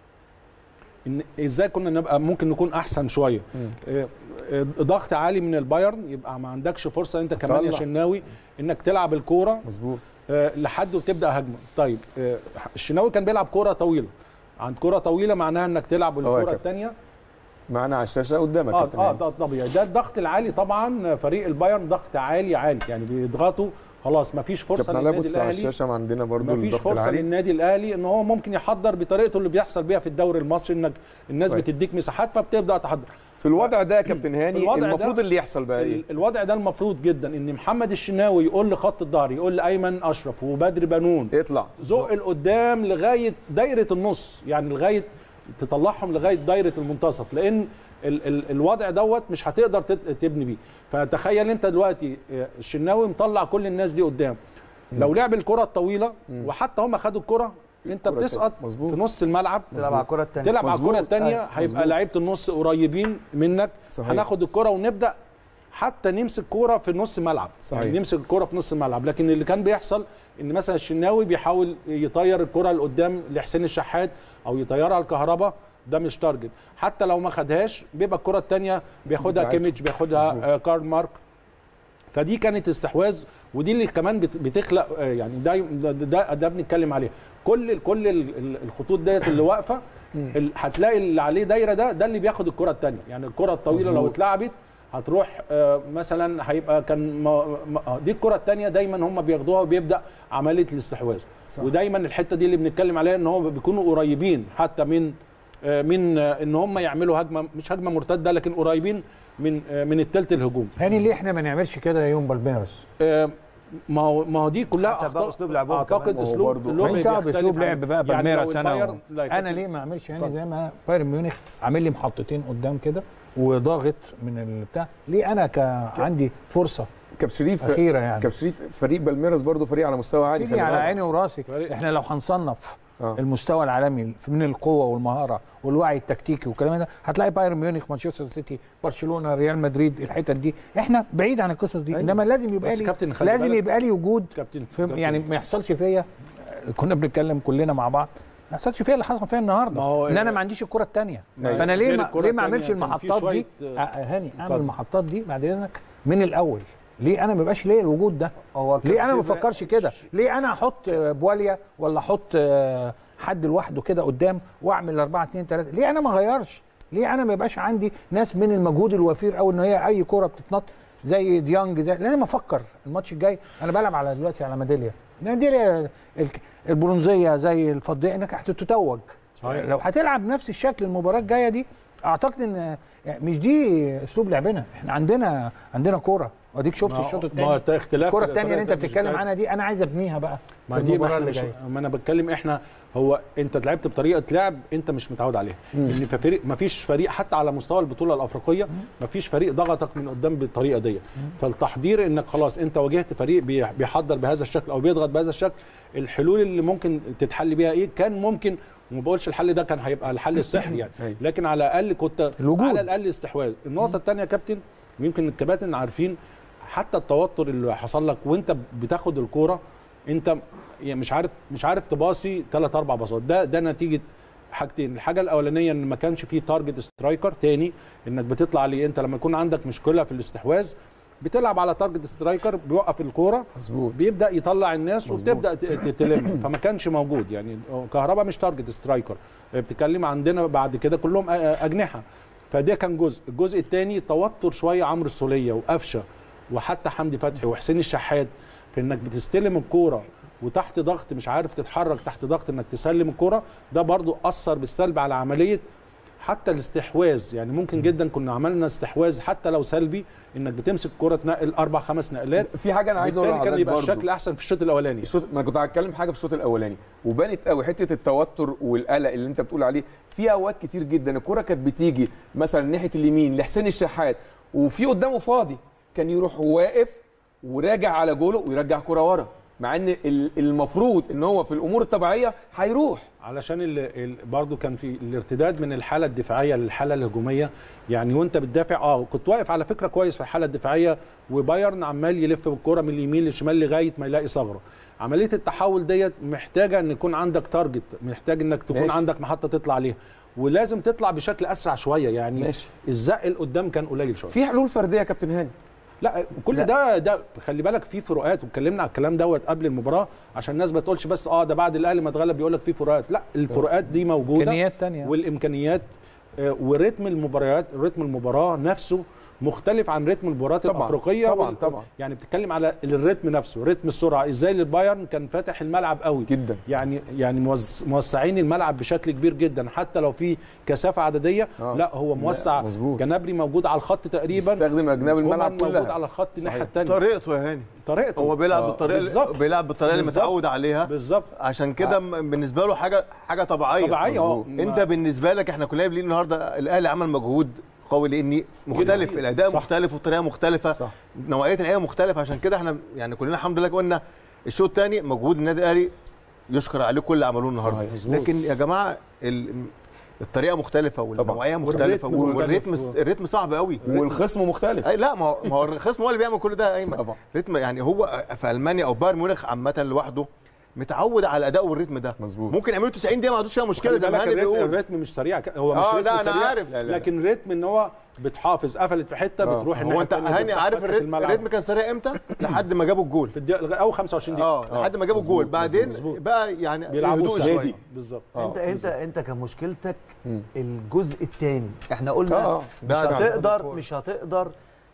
ان ازاي كنا نبقى ممكن نكون احسن شويه آه، آه، ضغط عالي من البايرن يبقى ما عندكش فرصه انت كمان يا طلع. شناوي انك تلعب الكوره مظبوط آه، لحد وتبدا هجمه طيب آه، الشناوي كان بيلعب كوره طويله عند كوره طويله معناها انك تلعب يا الكوره كابتن. الثانيه معانا على الشاشه قدامك اه كابتن اه هاني. ده طبيعي ده الضغط العالي طبعا فريق البايرن ضغط عالي عالي يعني بيضغطوا خلاص ما فيش فرصه كابتن علاء للنادي بص على الاهلي الشاشه عندنا برضو ما فيش الضغط فرصه العالي للنادي الاهلي ان هو ممكن يحضر بطريقته اللي بيحصل بيها في الدوري المصري انك الناس طيب. بتديك مساحات فبتبدا تحضر في الوضع ده يا كابتن هاني الوضع ده- المفروض اللي يحصل بقى ايه ال- الوضع ده المفروض جدا ان محمد الشناوي يقول لخط الظهر يقول لايمن اشرف وبدر بنون اطلع زق لقدام لغايه دايره النص يعني لغايه تطلعهم لغايه دايره المنتصف لان ال ال الوضع دوت مش هتقدر تت- تبني بيه فتخيل انت دلوقتي آه، الشناوي مطلع كل الناس دي قدام لو لعب الكره الطويله وحتى هم خدوا الكره انت الكرة بتسقط مظبوط. في نص الملعب تلعب على الكره الثانيه تلعب على الكره مظبوط. الثانيه أيوة. هيبقى مظبوط. لعيبه النص قريبين منك صحيح. هناخد الكره ونبدا حتى نمسك كوره في نص الملعب صحيح. يعني نمسك الكوره في نص الملعب لكن اللي كان بيحصل ان مثلا الشناوي بيحاول يطير الكره لقدام لحسين الشحات او يطيرها الكهرباء ده مش تارجت حتى لو ما خدهاش بيبقى الكره الثانيه بياخدها بتاعته. كيميتش بياخدها مظبوط. آه كارل مارك فدي كانت استحواذ ودي اللي كمان بت- بتخلق آه، يعني ده ده, ده, ده بنتكلم عليه كل كل ال- ال- الخطوط ديت اللي واقفه ال- هتلاقي اللي عليه دايره ده ده اللي بياخد الكره الثانيه يعني الكره الطويله لو مظبوط. اتلعبت هتروح آه، مثلا هيبقى كان ما- ما- دي الكره الثانيه دايما هم بياخدوها وبيبدا عمليه الاستحواذ صح. ودايما الحته دي اللي بنتكلم عليها ان هو بيكونوا قريبين حتى من آه، من آه، ان هم يعملوا هجمه مش هجمه مرتده لكن قريبين من آه، من الثلث الهجوم هاني ليه احنا ما نعملش كده يوم بالميرس آه، ما هو ما هو دي كلها حسب بقى أخطاء- أسلوب لعبهم اعتقد كمان. ما هو اسلوب برضو- اللعب ماليش دعوه بيختلف باسلوب عن- لعب بقى يعني لو بالميرس انا البايرن- و- لا، انا كابتن- ليه ما اعملش يعني اتفضل. زي ما بايرن ميونخ عامل لي محطتين قدام كده وضاغط من البتاع ليه انا ك... عندي فرصه كابتن شريف اخيره يعني كابتن شريف فريق بالميراس برضو فريق على مستوى عالي تيجي خلي على بالك. عيني وراسي فريق- احنا لو هنصنف آه. المستوى العالمي من القوه والمهاره والوعي التكتيكي والكلام ده هتلاقي بايرن ميونخ مانشستر سيتي برشلونه ريال مدريد الحتت دي احنا بعيد عن القصص دي أيوة. انما لازم يبقى بس لي كابتن خلي لازم بالك- يبقى لي وجود كابتن في كابتن- يعني ما يحصلش فيا كنا بنتكلم كلنا مع بعض ما يحصلش فيا اللي حصل فيا النهارده ما هو- ان انا ما عنديش الكره الثانيه أيوة. فانا ليه غير ما الكرة ليه ما التانية اعملش كان في المحطات دي شوية- آه، هاني اعمل اتفضل. المحطات دي بعد اذنك من الاول ليه انا ما يبقاش ليا الوجود ده هو ليه انا ما كابتن بفكرش كده ليه انا احط آه، بواليا ولا احط آه، حد لوحده كده قدام واعمل 4 2 3 ليه انا ما اغيرش ليه انا ما يبقاش عندي ناس من المجهود الوفير او ان هي اي كوره بتتنط زي ديانج زي لازم افكر الماتش الجاي انا بلعب على دلوقتي على ميداليه ميداليه الك- البرونزيه زي الفضيه انك هتتوج صحيح. لو هتلعب نفس الشكل المباراه الجايه دي اعتقد ان يعني مش دي اسلوب لعبنا احنا عندنا عندنا كوره واديك شفت ما هو- الشوط ما الثاني هو ده اختلاف الكره الثانيه اللي انت طريقة بتتكلم مش عنها دي انا عايز ابنيها بقى ما في دي المباراه ما, اللي مش جايه ما انا بتكلم احنا هو انت لعبت بطريقه لعب انت مش متعود عليها ان في فريق ما فيش فريق حتى على مستوى البطوله الافريقيه ما فيش فريق ضغطك من قدام بالطريقه دي فالتحضير انك خلاص انت واجهت فريق بي- بيحضر بهذا الشكل او بيضغط بهذا الشكل الحلول اللي ممكن تتحل بيها ايه كان ممكن وما بقولش الحل ده كان هيبقى الحل السحري يعني أيوة. لكن على الاقل كنت الوجود. على الاقل استحواذ النقطه الثانيه يا كابتن يمكن الكباتن عارفين حتى التوتر اللي حصل لك وانت بتاخد الكوره انت يعني مش عارف مش عارف تباصي ثلاث اربع باصات ده ده نتيجه حاجتين الحاجه الاولانيه ان ما كانش فيه تارجت سترايكر تاني انك بتطلع ليه انت لما يكون عندك مشكله في الاستحواذ بتلعب على تارجت سترايكر بيوقف الكوره مظبوط بيبدا يطلع الناس وبتبدا ت- ت- تلم فما كانش موجود يعني كهربا مش تارجت سترايكر بتتكلم عندنا بعد كده كلهم أ- اجنحه فده كان جزء الجزء الثاني توتر شويه عمرو السوليه وقفشه وحتى حمدي فتحي وحسين الشحات في انك بتستلم الكوره وتحت ضغط مش عارف تتحرك تحت ضغط انك تسلم الكوره ده برضو اثر بالسلب على عمليه حتى الاستحواذ يعني ممكن جدا كنا عملنا استحواذ حتى لو سلبي انك بتمسك الكوره تنقل اربع خمس نقلات في حاجه انا عايز اقولها بالتالي كان يبقى برضو. الشكل احسن في الشوط الاولاني الشوط ما كنت هتكلم حاجه في الشوط الاولاني وبانت قوي حته التوتر والقلق اللي انت بتقول عليه في اوقات كتير جدا الكره كانت بتيجي مثلا ناحيه اليمين لحسين الشحات وفي قدامه فاضي كان يروح واقف وراجع على جوله ويرجع كره ورا مع ان ال- المفروض ان هو في الامور الطبيعيه هيروح علشان ال... ال... برضو كان في الارتداد من الحاله الدفاعيه للحاله الهجوميه يعني وانت بتدافع اه كنت واقف على فكره كويس في الحاله الدفاعيه وبايرن عمال يلف بالكره من اليمين للشمال لغايه ما يلاقي ثغره عمليه التحول ديت محتاجه ان يكون عندك تارجت محتاج انك تكون ماشي. عندك محطه تطلع عليها ولازم تطلع بشكل اسرع شويه يعني ماشي. الزق القدام كان قليل شويه في حلول فرديه يا كابتن هاني لا كل لا. ده ده خلي بالك في فروقات واتكلمنا على الكلام دوت قبل المباراه عشان الناس ما تقولش بس اه ده بعد الاهلي ما اتغلب بيقول لك في فروقات لا الفروقات دي موجوده امكانيات تانية والامكانيات آه، ورتم المباريات رتم المباراه نفسه مختلف عن رتم المباريات طبعاً، الافريقيه طبعاً، وال- طبعاً. يعني بتتكلم على الريتم نفسه رتم السرعه ازاي للبايرن كان فاتح الملعب قوي جدا يعني يعني موز- موسعين الملعب بشكل كبير جدا حتى لو في كثافه عدديه آه. لا هو موسع مظبوط. جنابري موجود على الخط تقريبا استخدم اجنبي الملعب كومان موجود كلها على الخط الناحيه صحيح. الثانيه طريقته يا هاني طريقته هو بيلعب آه، بالطريقه اللي بالظبط. بيلعب بالطريقه اللي بالظبط. متعود عليها بالظبط عشان كده م- بالنسبه له حاجه حاجه طبيعيه طبيعيه اه انت بالنسبه لك احنا كلنا قايلين النهارده الاهلي عمل مجهود قوي لان مختلف جداً. الاداء صح. مختلف والطريقه مختلفه صح. نوعيه اللعيبه مختلفه عشان كده احنا يعني كلنا الحمد لله قلنا الشوط الثاني مجهود النادي الاهلي يشكر عليه كل اللي عملوه النهارده صحيح. مظبوط. لكن يا جماعه ال- الطريقه مختلفه والنوعيه مختلفه والريتم والريتم مختلف. الريتم صعب قوي والخصم مختلف اي لا ما هو ما هو الخصم هو اللي بيعمل كل ده يا ايمن طبعا ريتم يعني هو في المانيا او بايرن ميونخ عامه لوحده متعود على الاداء والريتم ده مظبوط. ممكن يعملوا 90 دقيقه ما عندوش فيها مشكله خلي زي ما بالك هاني الريتم, بيقول الريتم مش سريع ك- هو مش اه ريتم لا انا سريع عارف لا، لا. لكن ريتم ان هو بتحافظ قفلت في حته آه. بتروح هو الناحيه انت التانية، هاني بتفتح عارف فتحة الريتم الملعب. الريتم كان سريع امتى لحد ما جابوا الجول في الدقيقه او 25 دقيقه اه لحد ما جابوا مظبوط، الجول بعدين مظبوط. بقى يعني بيلعبوا هدوء سريع. شويه بالظبط آه، انت انت انت كان مشكلتك مم. الجزء الثاني احنا قلنا آه، آه. مش بعد عن هتقدر الكورة. مش هتقدر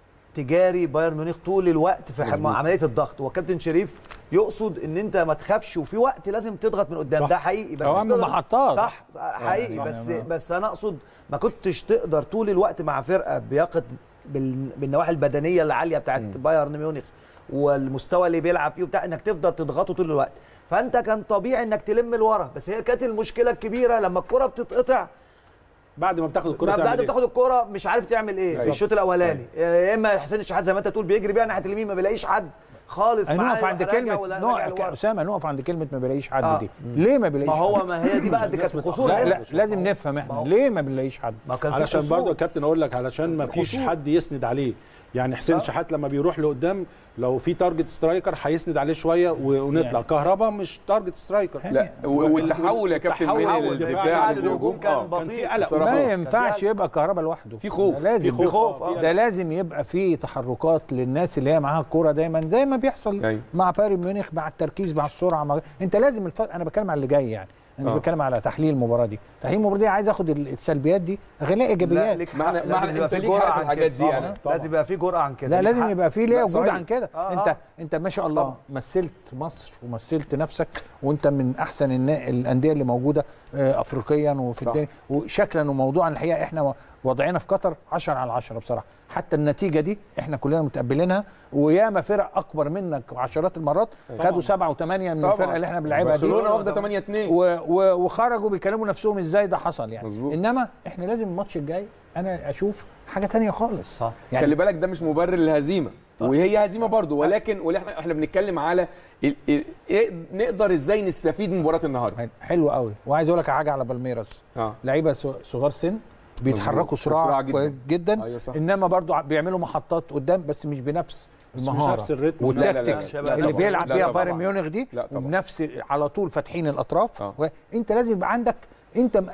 تجاري بايرن ميونخ طول الوقت في مظبوط. مع عمليه الضغط وكابتن شريف يقصد ان انت ما تخافش وفي وقت لازم تضغط من قدام صح. ده حقيقي بس أوام مش تقدر- محطات. صح صح، حقيقي صح. بس يعني بس انا اقصد ما كنتش تقدر طول الوقت مع فرقه بيقظ بال- بالنواحي البدنيه العاليه بتاعت بايرن ميونخ والمستوى اللي بيلعب فيه وبتاع انك تفضل تضغطه طول الوقت فانت كان طبيعي انك تلم لورا بس هي كانت المشكله الكبيره لما الكره بتتقطع بعد ما بتاخد الكره ما تعمل بعد إيه؟ ما تاخد الكوره مش عارف تعمل ايه في الشوط الاولاني يا اما حسين الشحات زي ما انت تقول بيجري بيها ناحيه اليمين ما بيلاقيش حد خالص أي معاه نقف عند راجع كلمه ولا نقف راجع لورا. اسامه نقف عند كلمه ما بيلاقيش حد آه. دي ليه ما بيلاقيش ما هو حد؟ ما هي دي بقى دي كانت القصور لا هنا. لا لازم نفهم ما احنا هو- ليه ما بنلاقيش حد ما كان في علشان قصور. برضه يا كابتن اقول لك علشان ما فيش قصور. حد يسند عليه يعني حسين آه. شحات لما بيروح لقدام لو في تارجت سترايكر هيسند عليه شويه و- ونطلع يعني. كهربا مش تارجت سترايكر لا و- والتحول يا كابتن والتحول بين والدفاع الدفاع بعد للهجوم كان اه بطيء. كان في قلق بصراحة. ما خوف. ينفعش يبقى كهربا لوحده في خوف. ده لازم في خوف، آه. ده لازم يبقى في تحركات للناس اللي هي معاها الكوره دايما زي ما بيحصل أيوة. مع بايرن ميونخ مع التركيز مع السرعه مع... انت لازم الف... انا بتكلم على اللي جاي يعني انا آه. مش بتكلم على تحليل المباراه دي تحليل المباراه دي عايز اخد ال- السلبيات دي اخليها لا ايجابيات ليك معنى- حق. معنى لازم يبقى أنت في ليك جرأة حق في عن الحاجات كده. دي يعني. طبعاً. لازم يبقى في جرأة عن كده لا ليك لازم حق. يبقى في ليه لا، وجود صحيح. عن كده آه، انت آه. انت ما شاء الله مثلت مصر ومثلت نفسك وانت من احسن النا- الانديه اللي موجوده آه، افريقيا وفي صح. الدنيا وشكلا وموضوعا الحقيقه احنا وضعنا في قطر 10 على 10 بصراحه حتى النتيجه دي احنا كلنا متقبلينها وياما فرق اكبر منك عشرات المرات خدوا سبعه وثمانيه من طبعاً. الفرقه اللي احنا بنلعبها دي برشلونه واخده 8 2 و و وخرجوا بيكلموا نفسهم ازاي ده حصل يعني مظبوط. انما احنا لازم الماتش الجاي انا اشوف حاجه تانية خالص صح. يعني خلي بالك ده مش مبرر للهزيمه وهي هزيمه برضه ولكن واحنا احنا بنتكلم على ال- ال- إيه نقدر ازاي نستفيد من مباراه النهارده حلو قوي وعايز اقول لك حاجه على بالميراس اه لعيبه ص- صغار سن بيتحركوا مظبوط. سرعه سرعة جداً. كويس جدا أيوة صح. انما برضو ع- بيعملوا محطات قدام بس مش بنفس بس مش المهاره نفس الريتم. لا، لا، لا، والتكتيك لا، لا، اللي طبعاً. بيلعب لا، بيها طبعاً. بايرن ميونخ دي لا، طبعاً. وبنفس على طول فاتحين الاطراف آه. وانت لازم يبقى عندك انت م-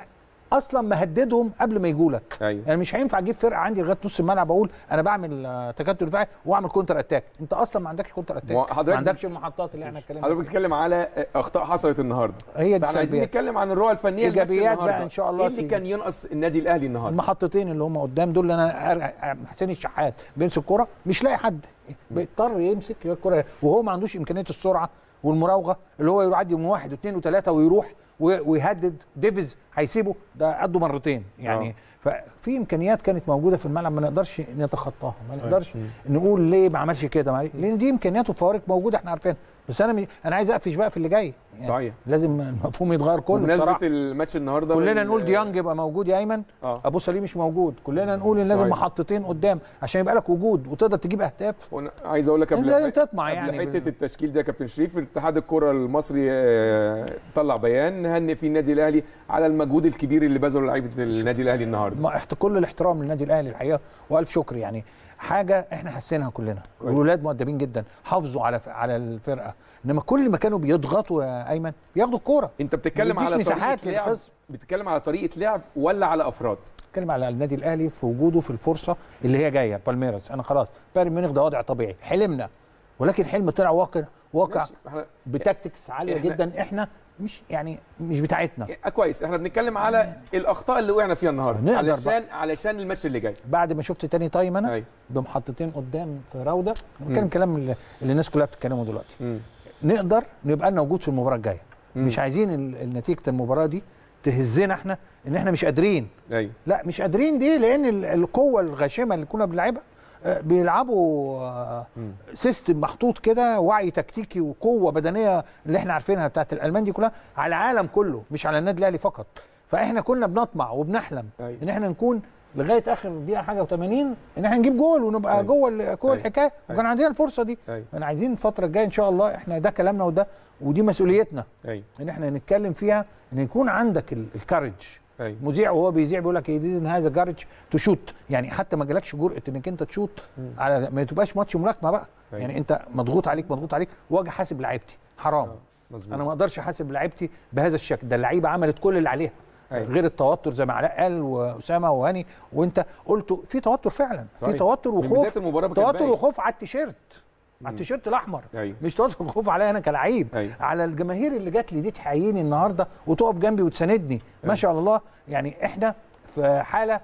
اصلا مهددهم قبل ما يجوا لك ايوه يعني مش هينفع اجيب فرقه عندي لغايه نص الملعب اقول انا بعمل آه، تكتل دفاعي واعمل كونتر اتاك انت اصلا ما عندكش كونتر ما اتاك حضرتك ما عندكش المحطات اللي احنا اتكلمنا حضرتك بتتكلم على اخطاء حصلت النهارده هي دي فاحنا عايزين السلبيات نتكلم عن الرؤى الفنيه لماتش إيجابيات بقى النهاردة. إن شاء الله ايه اللي تيجي. كان ينقص النادي الاهلي النهارده المحطتين اللي هم قدام دول اللي انا أر- حسين الشحات بيمسك كرة مش لاقي حد بيضطر يمسك الكرة وهو ما عندوش امكانيه السرعه والمراوغه اللي هو يعدي من واحد واثنين وثلاثه ويروح و- ويهدد ديفيز هيسيبه ده قده مرتين يعني ففي امكانيات كانت موجوده في الملعب ما نقدرش نتخطاها ما نقدرش نقول ليه ما عملش كده ما- لان دي امكانيات وفوارق موجوده احنا عارفينها بس انا م- انا عايز اقفش بقى في اللي جاي يعني صحيح لازم المفهوم يتغير كله بمناسبه بصراحه الماتش النهارده كلنا وال- نقول ديانج يبقى موجود يا ايمن اه ابو سليم مش موجود كلنا نقول ان لازم صحيح. محطتين قدام عشان يبقى لك وجود وتقدر تجيب اهداف وانا عايز اقول لك قبل لازم ح- تطمع قبل يعني حته بال- التشكيل ده يا كابتن شريف اتحاد الكره المصري آه، طلع بيان هنئ فيه النادي الاهلي على المجهود الكبير اللي بذله لعيبه النادي الاهلي النهارده مع احت- كل الاحترام للنادي الاهلي الحقيقه والف شكر يعني حاجه احنا حاسينها كلنا كويس. الولاد مؤدبين جدا حافظوا على على الفرقه انما كل ما كانوا بيضغطوا يا ايمن بياخدوا الكوره انت بتتكلم ما على بيديش مساحات طريقه لعب للخصم. بتتكلم على طريقه لعب ولا على افراد بتكلم على النادي الاهلي في وجوده في الفرصه اللي هي جايه بالميراس انا خلاص بايرن ميونخ ده وضع طبيعي حلمنا ولكن حلم طلع واقع واقع ماشي، احنا بتكتكس عاليه إحنا- جدا احنا مش يعني مش بتاعتنا آه، كويس احنا بنتكلم على الاخطاء اللي وقعنا فيها النهارده نقدر علشان علشان الماتش اللي جاي بعد ما شفت تاني تايم انا ايوه بمحطتين قدام في راوده مم. بتكلم كلام اللي اللي الناس كلها بتتكلمه دلوقتي مم. نقدر نبقى لنا وجود في المباراه الجايه مم. مش عايزين ال- ال- نتيجه المباراه دي تهزنا احنا ان احنا مش قادرين ايوه لا مش قادرين دي لان ال- القوه الغاشمه اللي كنا بنلعبها آه، بيلعبوا آه، مم. سيستم محطوط كده وعي تكتيكي وقوه بدنيه اللي احنا عارفينها بتاعت الالمان دي كلها على العالم كله مش على النادي الاهلي فقط فاحنا كنا بنطمع وبنحلم أيوة. ان احنا نكون لغايه اخر دقيقه حاجه و80 ان احنا نجيب جول ونبقى أيوة. جوه ال- جوه أيوة. الحكايه وكان عندنا الفرصه دي ايوه احنا عايزين الفتره الجايه ان شاء الله احنا ده كلامنا وده ودي مسؤوليتنا ايوه ان احنا نتكلم فيها ان يكون عندك ال- الكارج ايوه مذيع وهو بيذيع بيقول لك دي هذا كارج تشوت يعني حتى ما جالكش جرأه انك انت تشوت على ما تبقاش ماتش ملاكمه بقى أيوة. يعني انت مضغوط عليك مضغوط عليك واجي حاسب لعيبتي حرام آه، مظبوط انا ما اقدرش احاسب لعيبتي بهذا الشكل ده اللعيبه عملت كل اللي عليها أيوة. غير التوتر زي ما علاء قال واسامه وهاني وانت قلتوا في توتر فعلا في صحيح. توتر من وخوف بدايه المباراه كان توتر باين. وخوف على التيشيرت على التيشيرت الاحمر ايوه مش توتر وخوف عليا انا كلعيب أيوة. على الجماهير اللي جات لي دي تحييني النهارده وتقف جنبي وتساندني ما شاء الله يعني احنا في حاله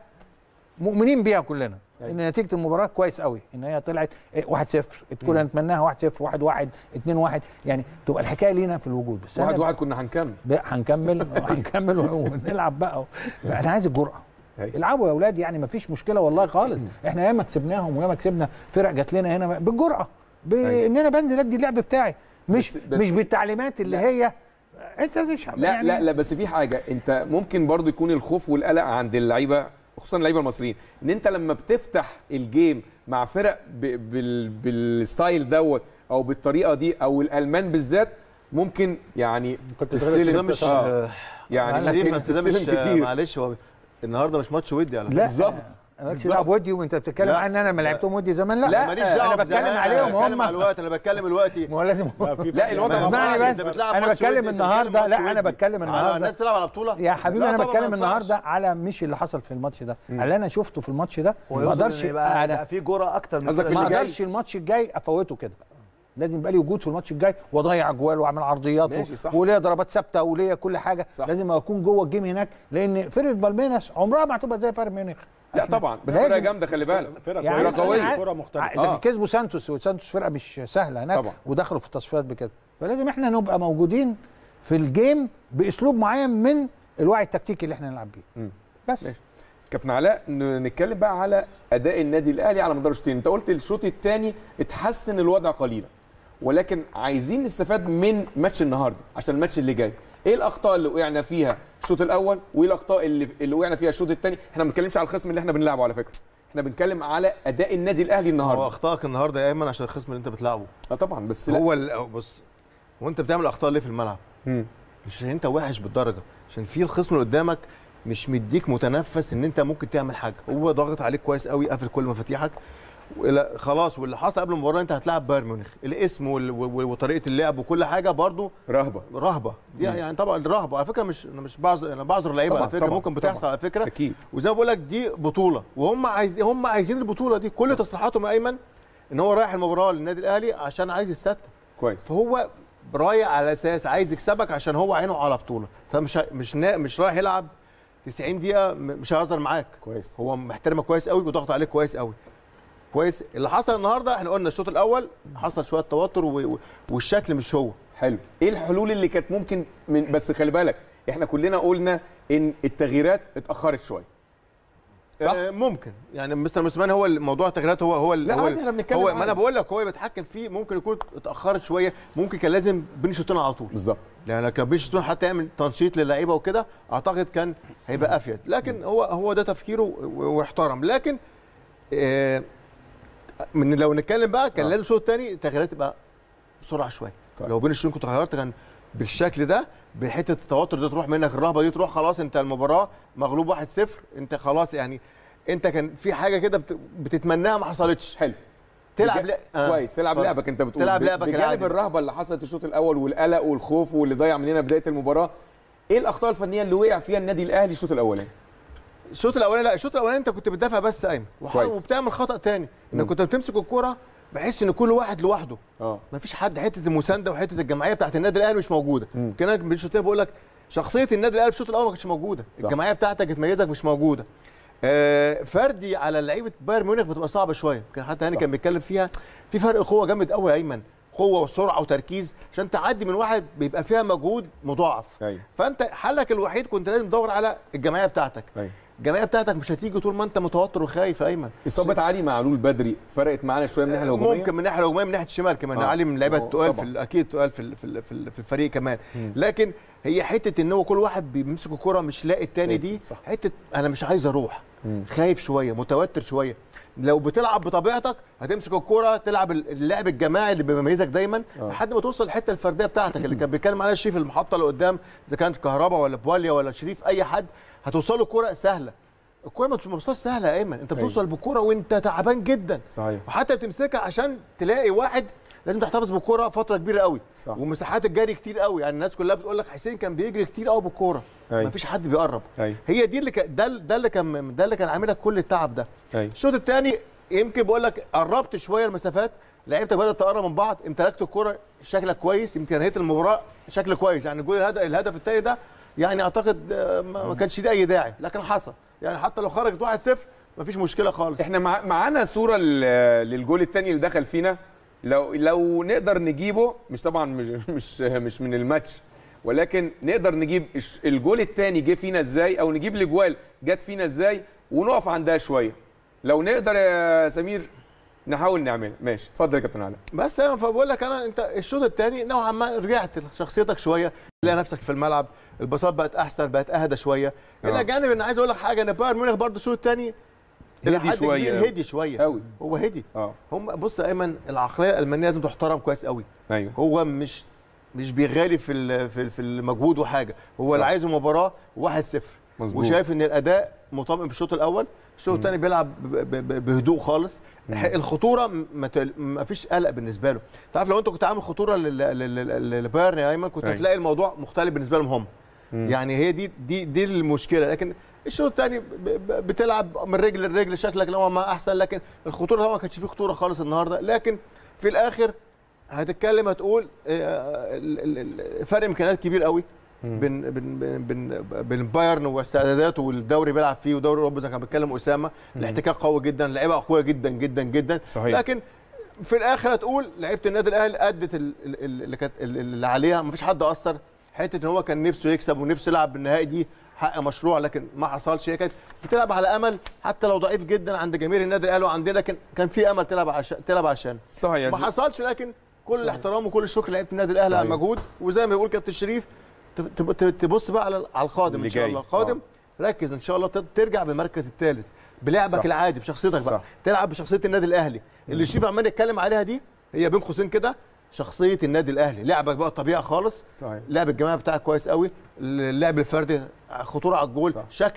مؤمنين بيها كلنا أيوة. ان نتيجه المباراه كويس قوي ان هي طلعت 1-0 كنا نتمناها 1-0 1-1 2-1 يعني تبقى الحكايه لينا في الوجود بس واحد أنا- واحد كنا هنكمل لا هنكمل هنكمل ونلعب بقى انا عايز الجرأه أيوة. العبوا يا اولاد يعني مفيش مشكله والله خالص احنا ياما كسبناهم وياما كسبنا فرق جات لنا هنا بالجرأه بان انا بنزل ادي اللعب بتاعي مش بس- بس- مش بالتعليمات اللي لا. هي انت مش لا يعني لا لا بس في حاجه انت ممكن برضو يكون الخوف والقلق عند اللعيبه خصوصا اللعيبه المصريين ان انت لما بتفتح الجيم مع فرق ب- بال بالستايل دوت او بالطريقه دي او الالمان بالذات ممكن يعني كنت بس تستلم- ده مش آه. آه، يعني شريف ممكن بس ده مش تستلم آه، كتير معلش هو النهارده مش ماتش ودي على فكره لا بالظبط. انا مالكش بالظبط. دعوه بودي وانت بتتكلم لا. عن انا ما لعبتهم ودي زمان لا, لا، ماليش دعوه انا بتكلم بزمان، عليهم انا بتكلم هم على الوقت انا بتكلم الوقتي ما هو لازم لا الوضع ما اسمعني ينفعش، بس انت بتلعب انا ماتش بتكلم ودي، انت النهارده بتلعب لا ماتش انا ودي. بتكلم على النهارده الناس تلعب على بطوله يا حبيبي لا انا طبعا بتكلم ما ينفعش. النهارده على مش اللي حصل في الماتش ده على اللي انا شفته في الماتش ده ما ويقصد اقدرش إن يبقى, انا يبقى في جرأه اكتر من قصدك كده. في ما اللي جاي. اقدرش الماتش الجاي افوته كده لازم يبقى لي وجود في الماتش الجاي واضيع اجوال واعمل عرضيات ماشي، صح. وليا ضربات ثابته وليا كل حاجه صح. لازم اكون جوه الجيم هناك لان فرقه بالميراس عمرها ما هتبقى زي بايرن ميونخ لا إحنا طبعا بس لازم- فرقه جامده خلي بالك فرقه يعني فرقة كويسه قوية. أنا كوره مختلفه ده آه. كسبوا سانتوس وسانتوس فرقه مش سهله هناك طبعا. ودخلوا في التصفيات بكده فلازم احنا نبقى موجودين في الجيم باسلوب معين من الوعي التكتيكي اللي احنا نلعب بيه مم. بس ماشي. كابتن علاء ن- نتكلم بقى على اداء النادي الاهلي على مدار الشوطين انت قلت الشوط الثاني اتحسن الوضع قليلا ولكن عايزين نستفاد من ماتش النهارده عشان الماتش اللي جاي ايه الاخطاء اللي وقعنا فيها الشوط الاول وايه الاخطاء اللي اللي وقعنا فيها الشوط الثاني احنا ما بنتكلمش على الخصم اللي احنا بنلعبه على فكره احنا بنتكلم على اداء النادي الاهلي هو النهارده اخطائك النهارده يا ايمن عشان الخصم اللي انت بتلعبه اه طبعا بس لا هو ال- بص وانت بتعمل اخطاء ليه في الملعب مم. مش عشان انت وحش بالدرجه عشان في الخصم اللي قدامك مش مديك متنفس ان انت ممكن تعمل حاجه هو ضاغط عليك كويس قوي قافل كل مفاتيحك ولا- خلاص واللي حصل قبل المباراه انت هتلاعب بايرن ميونخ الاسم وال- و- وطريقه اللعب وكل حاجه برضو رهبه رهبه دي يعني طبعا الرهبه على فكره مش انا مش بعذر انا بعذر اللعيبه طبعاً، على فكره طبعاً، ممكن بتحصل طبعاً. على فكره اكيد وزي ما بقول لك دي بطوله وهم عايزين هم عايزين البطوله دي كل تصريحاتهم يا ايمن ان هو رايح المباراه للنادي الاهلي عشان عايز يستمتع كويس فهو رايح على اساس عايز يكسبك عشان هو عينه على بطوله فمش ه- مش نا- مش رايح يلعب 90 دقيقه م- مش هيهزر معاك كويس هو محترمك كويس قوي وضغط عليك كويس قوي كويس اللي حصل النهارده احنا قلنا الشوط الاول حصل شويه توتر و... و- والشكل مش هو حلو ايه الحلول اللي كانت ممكن من بس خلي بالك احنا كلنا قلنا ان التغييرات اتاخرت شويه صح آه ممكن يعني مستر موسيماني هو موضوع التغييرات هو هو ال- لا هو عادي، احنا بنتكلم هو عادي. ما انا بقول لك هو اللي بيتحكم فيه ممكن يكون اتاخرت شويه ممكن كان لازم بين الشوطين على طول بالظبط يعني لو كان بين الشوطين حتى يعمل تنشيط للعيبه وكده اعتقد كان هيبقى افيد لكن هو هو ده تفكيره و- واحترم لكن آه من لو نتكلم بقى كان آه. لازم الشوط الثاني التغييرات تبقى بسرعه شويه طيب. لو بين الشوطين كنت غيرت كان بالشكل ده بحته التوتر دي تروح منك الرهبه دي تروح خلاص انت المباراه مغلوب 1-0 انت خلاص يعني انت كان في حاجه كده بت- بتتمناها ما حصلتش حلو تلعب بج- لا- آه. كويس تلعب اتفضل. لعبك انت بتقول تلعب ب- لعبك بجانب العادي. الرهبه اللي حصلت الشوط الاول والقلق والخوف واللي ضيع مننا بدايه المباراه ايه الاخطاء الفنيه اللي وقع فيها النادي الاهلي الشوط الاولاني الشوط الاولاني لا الشوط الاولاني انت كنت بتدافع بس ايمن وح- كويس. وبتعمل خطا تاني مم. انك كنت بتمسك الكوره بحس ان كل واحد لوحده اه مفيش حد حته المسانده وحته الجماعيه بتاعت النادي الاهلي مش موجوده مم. كان انا بالشوط بقول لك شخصيه النادي الاهلي في الشوط الاول ما كانتش موجوده صح. الجماعيه بتاعتك تميزك مش موجوده آه فردي على لعيبه بايرن ميونخ بتبقى صعبه شويه كان حتى هاني صح. كان بيتكلم فيها في فرق قوه جامد قوي يا ايمن قوه وسرعه وتركيز عشان تعدي من واحد بيبقى فيها مجهود مضاعف ايوه فانت حلك الوحيد كنت لازم تدور على الجماعيه بتاعتك ايوه الجماعيه بتاعتك مش هتيجي طول ما انت متوتر وخايف يا ايمن اصابه علي معلول بدري فرقت معانا شويه من الناحيه الهجوميه ممكن من الناحيه الهجوميه من ناحيه الشمال كمان آه. آه. علي من اللعيبه هو التقال في طبعاً. ال- اكيد تقال في ال- في ال- في ال- في الفريق كمان مم. لكن هي حته ان هو كل واحد بيمسك الكوره مش لاقي التاني دي صح. حته انا مش عايز اروح مم. خايف شويه متوتر شويه لو بتلعب بطبيعتك هتمسك الكوره تلعب ال- اللعب الجماعي اللي بيميزك دايما آه. لحد ما توصل الحته الفرديه بتاعتك اللي كان بيتكلم عليها شريف المحطه اللي قدام اذا كانت كهربا ولا بواليا ولا شريف اي حد هتوصل له الكوره سهله الكوره ما بتوصلش سهله يا ايمن انت أيوة. بتوصل بالكوره وانت تعبان جدا صحيح وحتى بتمسكها عشان تلاقي واحد لازم تحتفظ بالكوره فتره كبيره قوي صح. ومساحات الجري كتير قوي يعني الناس كلها بتقول لك حسين كان بيجري كتير قوي بالكوره أيوة. مفيش حد بيقرب ايوه هي دي اللي كان ده ده اللي كان ده اللي كان عامل لك كل التعب ده ايوه الشوط الثاني يمكن بقول لك قربت شويه المسافات لعيبتك بدات تقرب من بعض امتلكت الكوره شكلك كويس يمكن نهايه المباراه شكل كويس يعني الجول الهدف الهدف الثاني ده يعني اعتقد آه، ما ما كانش ليه اي داعي لكن حصل يعني حتى لو خرجت 1-0 مفيش مشكله خالص احنا مع... معانا صوره ل- للجول الثاني اللي دخل فينا لو لو نقدر نجيبه مش طبعا مش مش مش من الماتش ولكن نقدر نجيب الش- الجول الثاني جه فينا ازاي او نجيب الاجوال جت فينا ازاي ونقف عندها شويه لو نقدر يا سمير نحاول نعملها ماشي اتفضل يا كابتن علاء بس أنا فبقول لك انا انت الشوط الثاني نوعا ما رجعت لشخصيتك شويه تلاقي نفسك في الملعب البساط بقت احسن بقت اهدى شويه آه. الى جانب ان عايز اقول لك حاجه ان بايرن ميونخ برضه الشوط الثاني الى هدي حد شوية كبير أوي. هدي شويه قوي هو هدي اه هم بص يا ايمن العقليه الالمانيه لازم تحترم كويس قوي ايوه هو مش مش بيغالي في ال- في في المجهود وحاجه هو صح. اللي عايزه مباراه 1-0 مظبوط وشايف ان الاداء مطمئن في الشوط الاول الشوط الثاني بيلعب ب- ب- ب- بهدوء خالص مم. الخطوره م- ما تل- ما فيش قلق بالنسبه له تعرف لو انت كنت عامل خطوره لل- لل- لل- لبايرن يا ايمن كنت أيوة. هتلاقي الموضوع مختلف بالنسبه لهم هم مم. يعني هي دي دي دي المشكله لكن الشوط الثاني ب- ب- بتلعب من رجل لرجل شكلك نوعا ما احسن لكن الخطوره طبعا ما كانش فيه خطوره خالص النهارده لكن في الاخر هتتكلم هتقول آه، ال- ال- ال- فرق امكانيات كبير قوي مم. بين بين بين بين بين بايرن واستعداداته والدوري بيلعب فيه ودوري اوروبا زي ما كان بيتكلم اسامه الاحتكاك قوي جدا لعيبه قويه جدا جدا جدا صحيح. لكن في الاخر هتقول لعيبه النادي الاهلي ادت ال- ال- ال- اللي كانت ال- اللي عليها مفيش حد اثر حته ان هو كان نفسه يكسب ونفسه يلعب بالنهائي دي حق مشروع لكن ما حصلش هي كانت بتلعب على امل حتى لو ضعيف جدا عند جماهير النادي الاهلي وعندنا لكن كان في امل تلعب عشان تلعب عشان صح يا ما زي- حصلش لكن كل صحيح. الاحترام وكل الشكر لعيبه النادي الاهلي على صحيح. المجهود وزي ما بيقول كابتن شريف تب- تب- تب- تبص بقى على على القادم اللي ان شاء جاي. الله القادم ركز ان شاء الله تت- ترجع بالمركز الثالث بلعبك صح. العادي بشخصيتك صح. بقى تلعب بشخصيه النادي الاهلي اللي شريف عمال يتكلم عليها دي هي بين قوسين كده شخصيه النادي الاهلي لعبك بقى طبيعي خالص صحيح لعب الجماعي بتاعك كويس قوي اللعب الفردي خطوره على الجول صح. شكلك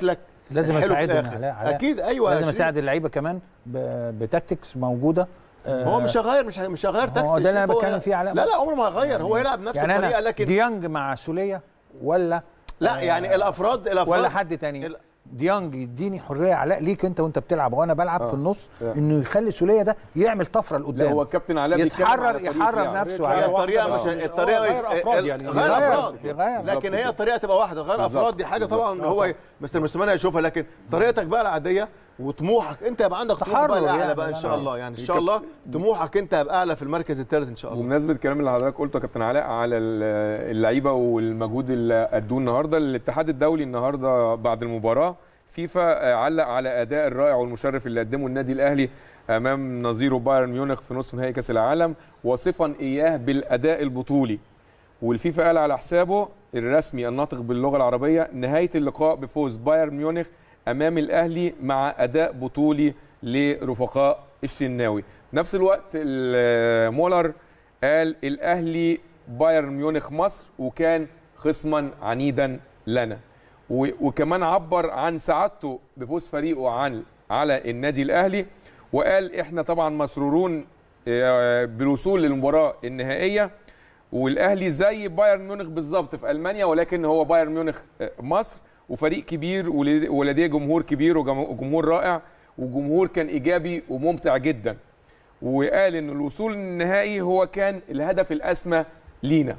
لازم حلو في اساعدهم الآخر. علاء علاء. اكيد ايوه لازم شريف. اساعد اللعيبه كمان ب- بتكتكس موجوده هو آه، مش هيغير مش هي- مش هيغير تاكسي هو ده اللي انا هو- بتكلم فيه علاء لا لا عمره ما هيغير هو يلعب نفس يعني الطريقه انا لكن ديانج مع سوليه ولا لا يعني الافراد الافراد ولا حد تاني ال- ديانج يديني حريه علاء ليك انت وانت بتلعب وانا بلعب آه. في النص آه. انه يخلي سوليه ده يعمل طفره لا لقدام هو الكابتن علاء بيتكلم يتحرر- على طريقة يحرر لعب. نفسه هي على الطريقه واحدة مش بس. الطريقه غير أفراد يعني. غير يغير- افراد يغير. لكن هي الطريقه تبقى واحده غير بالظبط. افراد دي حاجه بالظبط. طبعا هو مستر موسيماني هيشوفها لكن طريقتك بقى العاديه وطموحك انت يبقى عندك طموح تحرر بقى الاعلى يعني بقى ان لا، شاء لا. الله يعني ان شاء الله طموحك انت يبقى اعلى في المركز الثالث ان شاء الله بمناسبه الكلام اللي حضرتك قلته يا كابتن علاء على ال- اللعيبه والمجهود اللي ادوه النهارده الاتحاد الدولي النهارده بعد المباراه فيفا آه، علق على اداء الرائع والمشرف اللي قدمه النادي الاهلي امام نظيره بايرن ميونخ في نصف نهائي كاس العالم واصفا اياه بالاداء البطولي والفيفا قال على حسابه الرسمي الناطق باللغه العربيه نهايه اللقاء بفوز بايرن ميونخ امام الاهلي مع اداء بطولي لرفقاء الشناوي نفس الوقت ال- مولر قال الاهلي بايرن ميونخ مصر وكان خصما عنيدا لنا و- وكمان عبر عن سعادته بفوز فريقه عن على النادي الاهلي وقال احنا طبعا مسرورون آه، بالوصول للمباراه النهائيه والاهلي زي بايرن ميونخ بالظبط في المانيا ولكن هو بايرن ميونخ آه، مصر وفريق كبير ولد- ولديه جمهور كبير وجمهور رائع وجمهور كان ايجابي وممتع جدا وقال ان الوصول النهائي هو كان الهدف الاسمى لينا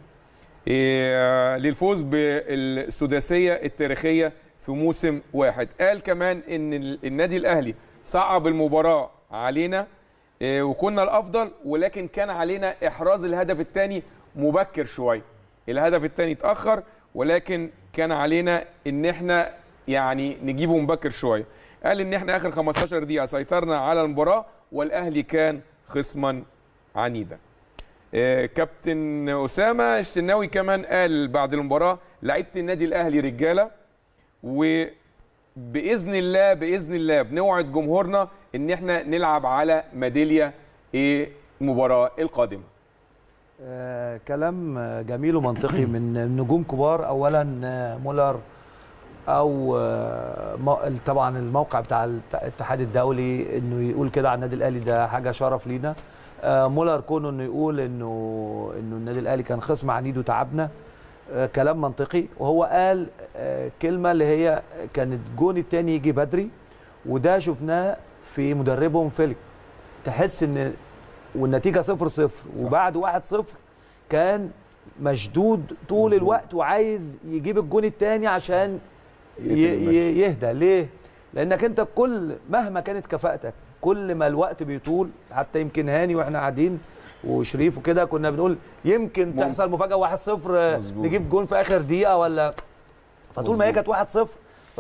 إيه، للفوز بالسداسيه التاريخيه في موسم واحد قال كمان ان ال- النادي الاهلي صعب المباراه علينا إيه، وكنا الافضل ولكن كان علينا احراز الهدف الثاني مبكر شويه الهدف الثاني اتاخر ولكن كان علينا ان احنا يعني نجيبه مبكر شويه قال ان احنا اخر 15 دقيقه سيطرنا على المباراه والاهلي كان خصما عنيدا آه، كابتن اسامه الشناوي كمان قال بعد المباراه لعيبه النادي الاهلي رجاله وباذن الله باذن الله بنوعد جمهورنا ان احنا نلعب على ميداليه ايه المباراه القادمه آه كلام آه، جميل ومنطقي من نجوم كبار اولا آه، مولر او آه، مو- طبعا الموقع بتاع الت- الاتحاد الدولي انه يقول كده على النادي الاهلي ده حاجه شرف لينا آه، مولر كونه انه يقول انه انه النادي الاهلي كان خصم عنيد وتعبنا آه، كلام منطقي وهو قال آه، كلمه اللي هي كانت جون التاني يجي بدري وده شفناه في مدربهم فيليك تحس ان والنتيجه 0 0 وبعد 1 0 كان مشدود طول مظبوط. الوقت وعايز يجيب الجون الثاني عشان ي- يقفل الماتش. ي- يهدى ليه؟ لانك انت كل مهما كانت كفاءتك كل ما الوقت بيطول حتى يمكن هاني واحنا قاعدين وشريف وكده كنا بنقول يمكن ممكن. تحصل مفاجاه 1 0 مظبوط. نجيب جون في اخر دقيقه ولا فطول ما هي مظبوط. كانت 1 0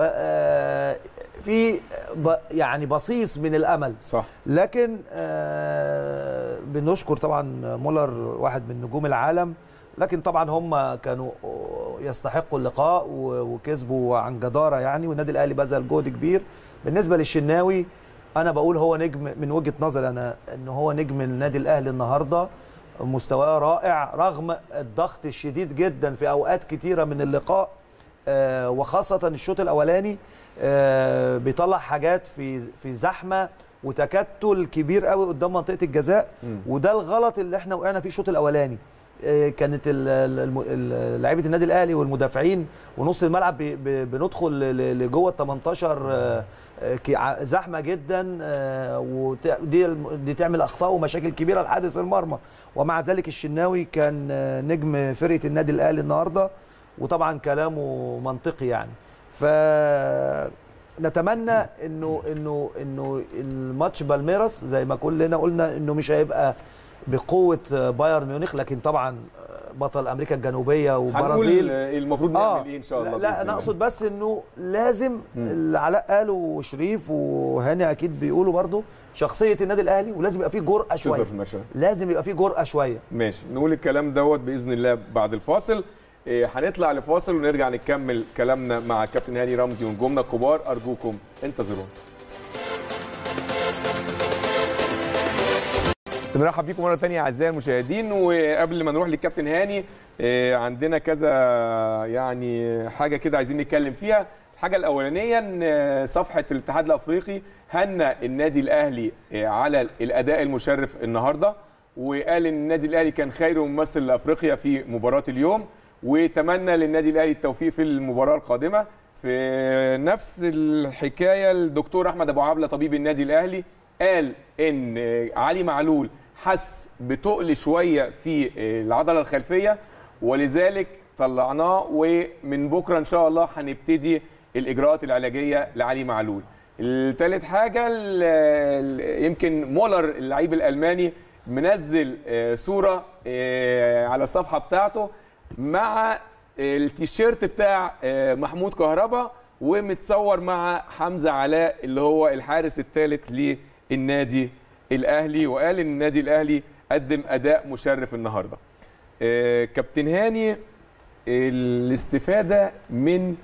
في ب- يعني بصيص من الامل صح لكن آه، بنشكر طبعا مولر واحد من نجوم العالم لكن طبعا هم كانوا يستحقوا اللقاء و- وكسبوا عن جداره يعني والنادي الاهلي بذل جهد كبير بالنسبه للشناوي انا بقول هو نجم من وجهه نظري انا ان هو نجم النادي الاهلي النهارده مستواه رائع رغم الضغط الشديد جدا في اوقات كتيره من اللقاء آه، وخاصه الشوط الاولاني آه، بيطلع حاجات في في زحمه وتكتل كبير قوي قدام منطقه الجزاء مم. وده الغلط اللي احنا وقعنا فيه الشوط الاولاني آه، كانت ال- ال- الم- ال- لعيبه النادي الاهلي والمدافعين ونص الملعب ب- ب- بندخل ل- ل- لجوه ال 18 آه، آه، كي- ع- زحمه جدا آه، وت- دي الم- دي تعمل اخطاء ومشاكل كبيره لحارس المرمى ومع ذلك الشناوي كان آه، نجم فرقه النادي الاهلي النهارده وطبعا كلامه منطقي يعني ف نتمنى انه انه انه الماتش بالميراس زي ما كلنا قلنا انه مش هيبقى بقوه بايرن ميونخ لكن طبعا بطل امريكا الجنوبيه هنقول وبرازيل آه، المفروض نعمل ايه ان شاء الله لا, بإذن لا انا الله. اقصد بس انه لازم اللي علاء قاله وشريف وهاني اكيد بيقولوا برضو شخصيه النادي الاهلي ولازم يبقى فيه جرأه شويه تظهر في المشهد لازم يبقى فيه جرأه شويه ماشي نقول الكلام دوت باذن الله بعد الفاصل إيه، هنطلع لفاصل ونرجع نكمل كلامنا مع الكابتن هاني رمزي ونجومنا الكبار ارجوكم انتظرونا بنرحب بيكم مره ثانيه اعزائي المشاهدين وقبل ما نروح للكابتن هاني إيه، عندنا كذا يعني حاجه كده عايزين نتكلم فيها الحاجه الاولانيه ان صفحه الاتحاد الافريقي هنى النادي الاهلي على الاداء المشرف النهارده وقال ان النادي الاهلي كان خير ممثل لافريقيا في مباراه اليوم وتمنى للنادي الاهلي التوفيق في المباراه القادمه في نفس الحكايه الدكتور احمد ابو عبله طبيب النادي الاهلي قال ان علي معلول حس بتقل شويه في العضله الخلفيه ولذلك طلعناه ومن بكره ان شاء الله هنبتدي الاجراءات العلاجيه لعلي معلول الثالث حاجه ال- ال- يمكن مولر اللعيب الالماني منزل آه، صوره آه، على الصفحه بتاعته مع التيشيرت بتاع آه، محمود كهربا ومتصور مع حمزه علاء اللي هو الحارس الثالث للنادي الاهلي وقال ان النادي الاهلي قدم اداء مشرف النهارده آه، كابتن هاني الاستفاده من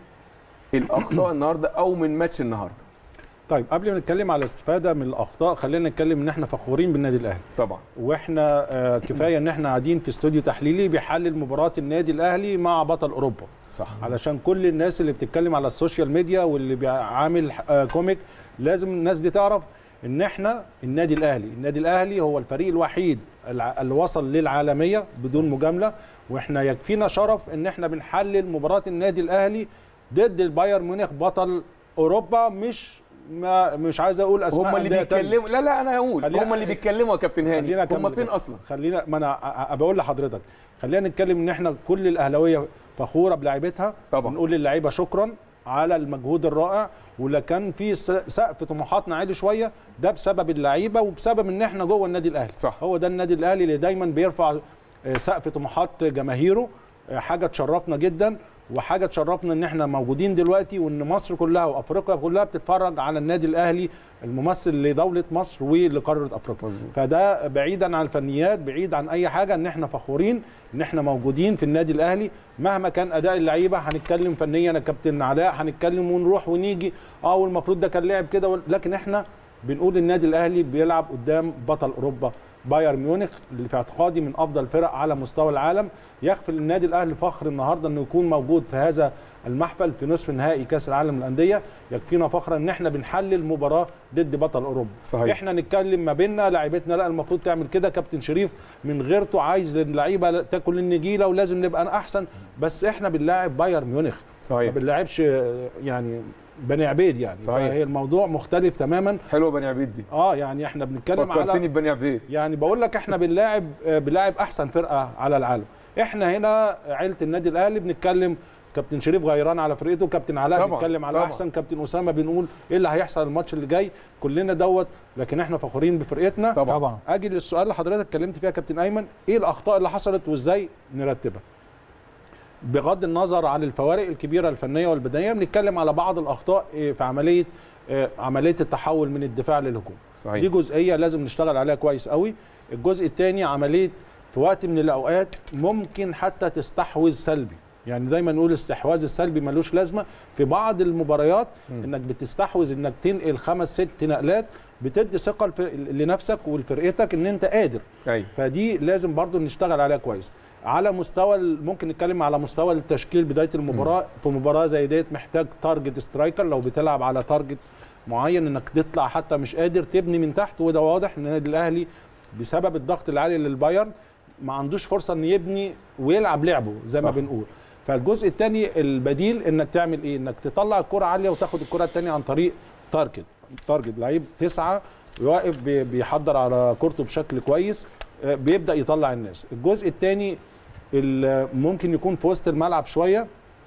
الاخطاء النهارده او من ماتش النهارده طيب قبل ما نتكلم على الاستفاده من الاخطاء خلينا نتكلم ان احنا فخورين بالنادي الاهلي طبعا واحنا آه، كفايه ان احنا قاعدين في استوديو تحليلي بيحلل مباراه النادي الاهلي مع بطل اوروبا صح علشان كل الناس اللي بتتكلم على السوشيال ميديا واللي بيعامل آه، كوميك لازم الناس دي تعرف ان احنا النادي الاهلي النادي الاهلي هو الفريق الوحيد الع- اللي وصل للعالميه بدون مجامله واحنا يكفينا شرف ان احنا بنحلل مباراه النادي الاهلي ضد البايرن ميونخ بطل اوروبا مش ما مش عايز اقول اسماء هم اللي أندية تانية. بيتكلموا لا لا انا هقول خلينا- هم اللي بيتكلموا يا كابتن خلينا هاني هم أكمل فين كده. اصلا خلينا ما انا أ- أ- بقول لحضرتك خلينا نتكلم ان احنا كل الاهلاويه فخوره بلاعيبتها طبعا. ونقول للعيبه شكرا على المجهود الرائع ولا كان في س- سقف طموحاتنا عالي شويه ده بسبب اللعيبه وبسبب ان احنا جوه النادي الاهلي صح. هو ده النادي الاهلي اللي دايما بيرفع آه، سقف طموحات جماهيره آه، حاجه تشرفنا جدا وحاجه تشرفنا ان احنا موجودين دلوقتي وان مصر كلها وافريقيا كلها بتتفرج على النادي الاهلي الممثل لدوله مصر ولقاره افريقيا مظبوط. فده بعيدا عن الفنيات بعيد عن اي حاجه ان احنا فخورين ان احنا موجودين في النادي الاهلي مهما كان اداء اللعيبه هنتكلم فنيا يا كابتن علاء هنتكلم ونروح ونيجي اه والمفروض ده كان لعب كده وال- لكن احنا بنقول النادي الاهلي بيلعب قدام بطل اوروبا بايرن ميونخ اللي في اعتقادي من افضل الفرق على مستوى العالم يكفي للنادي الاهلي فخر النهارده انه يكون موجود في هذا المحفل في نصف نهائي كاس العالم للانديه يكفينا فخرا ان احنا بنحلل مباراه ضد بطل اوروبا صحيح. احنا نتكلم ما بيننا لعيبتنا لا المفروض تعمل كده كابتن شريف من غيرته عايز اللعيبه تاكل النجيله ولازم نبقى احسن بس احنا بنلاعب بايرن ميونخ ما صحيح بنلاعبش آه، يعني بني عبيد يعني صحيح. فهي الموضوع مختلف تماما حلوه بني عبيد دي اه يعني احنا بنتكلم فكرتني على ببني عبيد يعني بقول لك احنا بنلاعب آه، بنلاعب احسن فرقه على العالم احنا هنا عيله النادي الاهلي بنتكلم كابتن شريف غيران على فرقته كابتن علاء طبعاً، بيتكلم على طبعاً. احسن كابتن اسامه بنقول ايه اللي هيحصل الماتش اللي جاي كلنا دوت لكن احنا فخورين بفرقتنا طبعا طبعا اجي للسؤال اللي حضرتك اتكلمت فيها يا كابتن ايمن ايه الاخطاء اللي حصلت وازاي نرتبها بغض النظر عن الفوارق الكبيره الفنيه والبدنيه بنتكلم على بعض الاخطاء إيه، في عمليه آه، عمليه التحول من الدفاع للهجوم صحيح دي جزئيه لازم نشتغل عليها كويس قوي الجزء الثاني عمليه في وقت من الاوقات ممكن حتى تستحوذ سلبي يعني دايما نقول الاستحواذ السلبي ملوش لازمه في بعض المباريات انك بتستحوذ انك تنقل خمس ست نقلات بتدي ثقه لف- لنفسك ولفرقتك ان انت قادر ايوه فدي لازم برضو نشتغل عليها كويس على مستوى ال- ممكن نتكلم على مستوى التشكيل بدايه المباراه في مباراه زي ديت محتاج تارجت سترايكر لو بتلعب على تارجت معين انك تطلع حتى مش قادر تبني من تحت وده واضح ان النادي الاهلي بسبب الضغط العالي للبايرن ما عندوش فرصه ان يبني ويلعب لعبه زي ما صح. بنقول فالجزء الثاني البديل انك تعمل ايه انك تطلع الكره عاليه وتاخد الكره الثانيه عن طريق تارجت تارجت لعيب تسعه واقف بي- بيحضر على كورته بشكل كويس آه، بيبدا يطلع الناس الجزء الثاني ممكن يكون في وسط الملعب شويه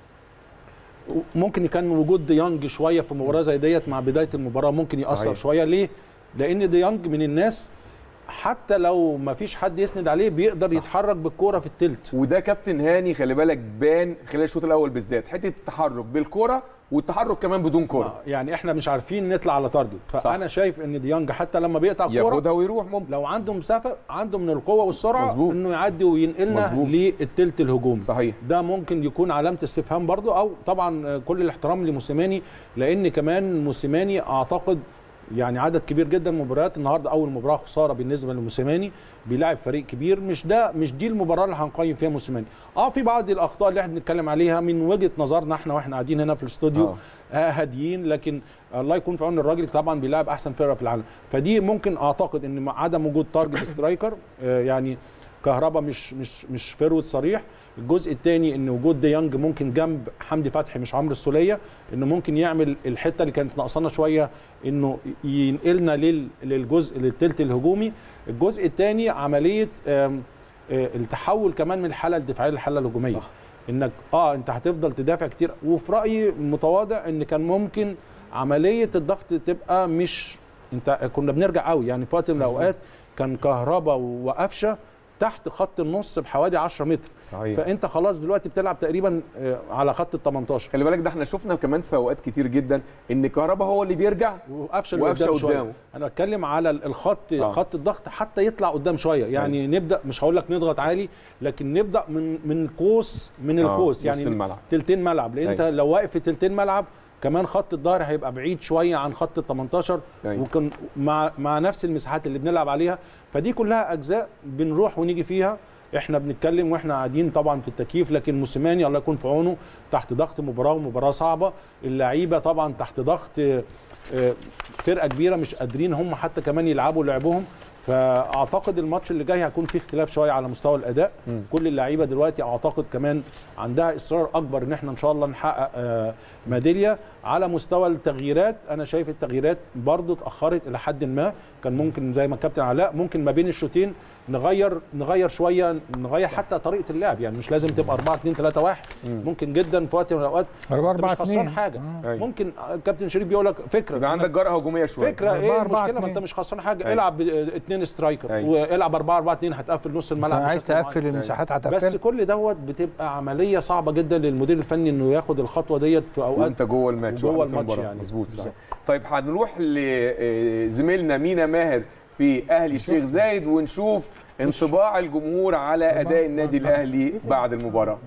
ممكن كان وجود ديانج شويه في مباراه زي ديت مع بدايه المباراه ممكن ياثر صحيح. شويه ليه لان ديانج من الناس حتى لو ما فيش حد يسند عليه بيقدر صح. يتحرك بالكوره في التلت وده كابتن هاني خلي بالك بان خلال الشوط الاول بالذات حته التحرك بالكره والتحرك كمان بدون كره آه، يعني احنا مش عارفين نطلع على تارجت فانا شايف ان ديانج حتى لما بيقطع الكوره ياخدها ويروح ممكن لو عنده مسافه عنده من القوه والسرعه مظبوط. انه يعدي وينقلنا مظبوط. للتلت الهجومي صحيح ده ممكن يكون علامه استفهام برضو او طبعا كل الاحترام لموسيماني لان كمان موسيماني اعتقد يعني عدد كبير جدا من المباريات النهارده اول مباراه خساره بالنسبه لموسيماني بيلاعب فريق كبير مش ده مش دي المباراه اللي هنقيم فيها موسيماني اه في بعض الاخطاء اللي احنا بنتكلم عليها من وجهه نظرنا احنا واحنا قاعدين هنا في الاستوديو آه. آه هاديين لكن الله يكون في عون الراجل طبعا بيلاعب احسن فرقه في العالم فدي ممكن اعتقد ان مع عدم وجود تارجت سترايكر آه يعني كهربا مش مش مش فيرود صريح الجزء الثاني ان وجود ديانج ممكن جنب حمدي فتحي مش عمرو السوليه انه ممكن يعمل الحته اللي كانت ناقصانا شويه انه ينقلنا لل- للجزء للثلث الهجومي الجزء الثاني عمليه آم، آه، التحول كمان من الحاله الدفاعيه للحاله الهجوميه صح. انك اه انت هتفضل تدافع كتير وفي رايي متواضع ان كان ممكن عمليه الضغط تبقى مش انت كنا بنرجع قوي يعني في وقت من الاوقات كان كهربا وقفشه تحت خط النص بحوالي 10 متر صحيح فانت خلاص دلوقتي بتلعب تقريبا آه، على خط ال 18 خلي بالك ده احنا شفنا كمان في اوقات كتير جدا ان كهربا هو اللي بيرجع وقفشه اللي وقفشه قدام شوية. قدامه. انا بتكلم على ال- الخط آه. آه. خط الضغط حتى يطلع قدام شويه يعني أيوة. نبدا مش هقول لك نضغط عالي لكن نبدا من من قوس من آه، القوس نص يعني الملعب. تلتين ملعب لان انت أيوة. لو واقف في تلتين ملعب كمان خط الظهر هيبقى بعيد شويه عن خط ال 18 أيوة. وكان مع مع نفس المساحات اللي بنلعب عليها فدي كلها اجزاء بنروح ونيجي فيها احنا بنتكلم واحنا قاعدين طبعا في التكييف لكن موسيماني الله يكون في عونه تحت ضغط مباراه ومباراه صعبه اللعيبه طبعا تحت ضغط آه، آه، فرقه كبيره مش قادرين هم حتى كمان يلعبوا لعبهم فاعتقد الماتش اللي جاي هيكون فيه اختلاف شويه على مستوى الاداء مم. كل اللعيبه دلوقتي اعتقد كمان عندها اصرار اكبر ان احنا ان شاء الله نحقق آه، ميداليه على مستوى التغييرات انا شايف التغييرات برضو اتاخرت الى حد ما كان ممكن زي ما الكابتن علاء ممكن ما بين الشوطين نغير نغير شويه نغير حتى طريقه اللعب يعني مش لازم تبقى 4 2 3 1 ممكن جدا في وقت من الاوقات 4 أنت مش 4 خسران 2 حاجه أيوة. ممكن كابتن شريف بيقول لك فكره يبقى عندك جرأة هجوميه شويه فكره أربعة ايه أربعة المشكله ما انت اتنين. مش خسران حاجه أيوة. العب اثنين سترايكر أيوة. والعب 4 4 2 هتقفل نص الملعب عايز بشكل معين. تقفل المساحات بس هتقفل كل دوت بتبقى عمليه صعبه جدا للمدير الفني انه ياخد الخطوه ديت في اوقات وانت جوه الماتش وجوه وأحداث الماتش المباراة. يعني. مظبوط صح بالظبط. طيب هنروح لزميلنا مينا ماهر في اهلي الشيخ زايد ونشوف انطباع الجمهور على اداء النادي الاهلي بعد المباراه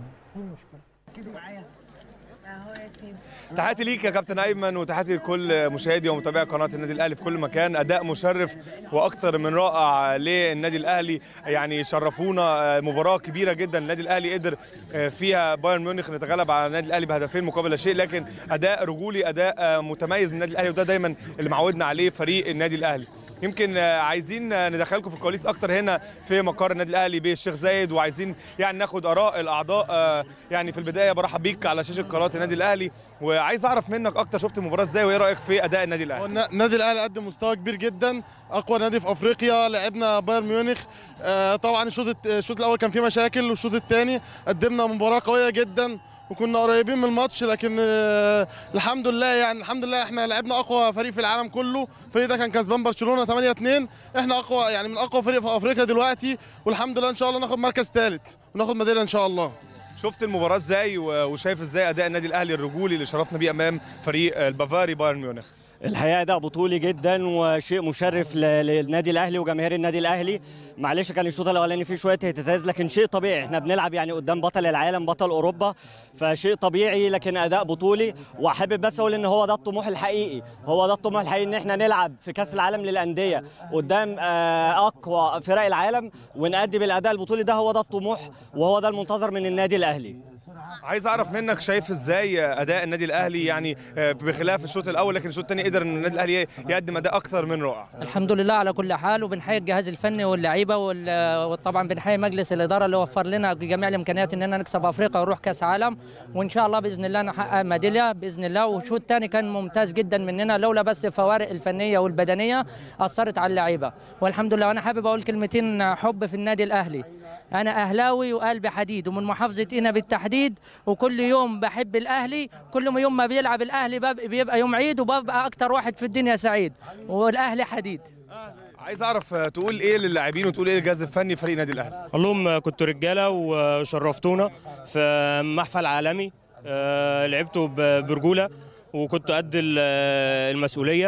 تحياتي ليك يا كابتن ايمن وتحياتي لكل مشاهدي ومتابعي قناه النادي الاهلي في كل مكان اداء مشرف واكثر من رائع للنادي الاهلي يعني شرفونا مباراه كبيره جدا النادي الاهلي قدر فيها بايرن ميونخ نتغلب على النادي الاهلي بهدفين مقابل لا شيء لكن اداء رجولي اداء متميز من النادي الاهلي وده دايما اللي معودنا عليه فريق النادي الاهلي يمكن عايزين ندخلكم في الكواليس اكتر هنا في مقر النادي الاهلي بالشيخ زايد وعايزين يعني ناخد اراء الاعضاء يعني في البدايه برحب بيك على شاشه قناه النادي الاهلي وعايز اعرف منك اكتر شفت المباراه ازاي وايه رايك في اداء النادي الاهلي النادي الاهلي قدم مستوى كبير جدا اقوى نادي في افريقيا لعبنا بايرن ميونخ آه، طبعا الشوط الشوط الاول كان فيه مشاكل والشوط الثاني قدمنا مباراه قويه جدا وكنا قريبين من الماتش لكن آه، الحمد لله يعني الحمد لله احنا لعبنا اقوى فريق في العالم كله الفريق ده كان كسبان برشلونه 8 2 احنا اقوى يعني من اقوى فريق في افريقيا دلوقتي والحمد لله ان شاء الله ناخد مركز ثالث وناخد ميداليه ان شاء الله شفت المباراه ازاي و- وشايف ازاي اداء النادي الاهلي الرجولي اللي شرفنا بيه امام فريق البافاري بايرن ميونخ الحقيقه اداء بطولي جدا وشيء مشرف ل- للنادي الاهلي وجماهير النادي الاهلي معلش كان الشوط الاولاني فيه شويه اهتزاز لكن شيء طبيعي احنا بنلعب يعني قدام بطل العالم بطل اوروبا فشيء طبيعي لكن اداء بطولي وحابب بس اقول ان هو ده الطموح الحقيقي هو ده الطموح الحقيقي ان احنا نلعب في كاس العالم للانديه قدام آه، اقوى فرق العالم ونأدي بالاداء البطولي ده هو ده الطموح وهو ده المنتظر من النادي الاهلي عايز اعرف منك شايف ازاي اداء النادي الاهلي يعني آه، بخلاف الشوط الاول لكن الشوط الثاني قدر ان النادي الاهلي يقدم اداء اكثر من رائع الحمد لله على كل حال وبنحيي الجهاز الفني واللعيبه وال- وطبعا بنحيي مجلس الاداره اللي وفر لنا جميع الامكانيات اننا نكسب افريقيا ونروح كاس عالم وان شاء الله باذن الله نحقق ميداليه باذن الله والشوط الثاني كان ممتاز جدا مننا لولا بس الفوارق الفنيه والبدنيه اثرت على اللعيبه والحمد لله وانا حابب اقول كلمتين حب في النادي الاهلي انا اهلاوي وقلبي حديد ومن محافظه قنا بالتحديد وكل يوم بحب الاهلي كل ما يوم ما بيلعب الاهلي بب- بيبقى يوم عيد وببقى اكتر واحد في الدنيا سعيد والاهلي حديد عايز اعرف آه، تقول ايه للاعبين وتقول ايه للجهاز الفني فريق النادي الاهلي اقول لهم كنتوا رجاله وشرفتونا في محفل عالمي آه، لعبتوا ب- برجوله وكنتوا قد ال- المسؤوليه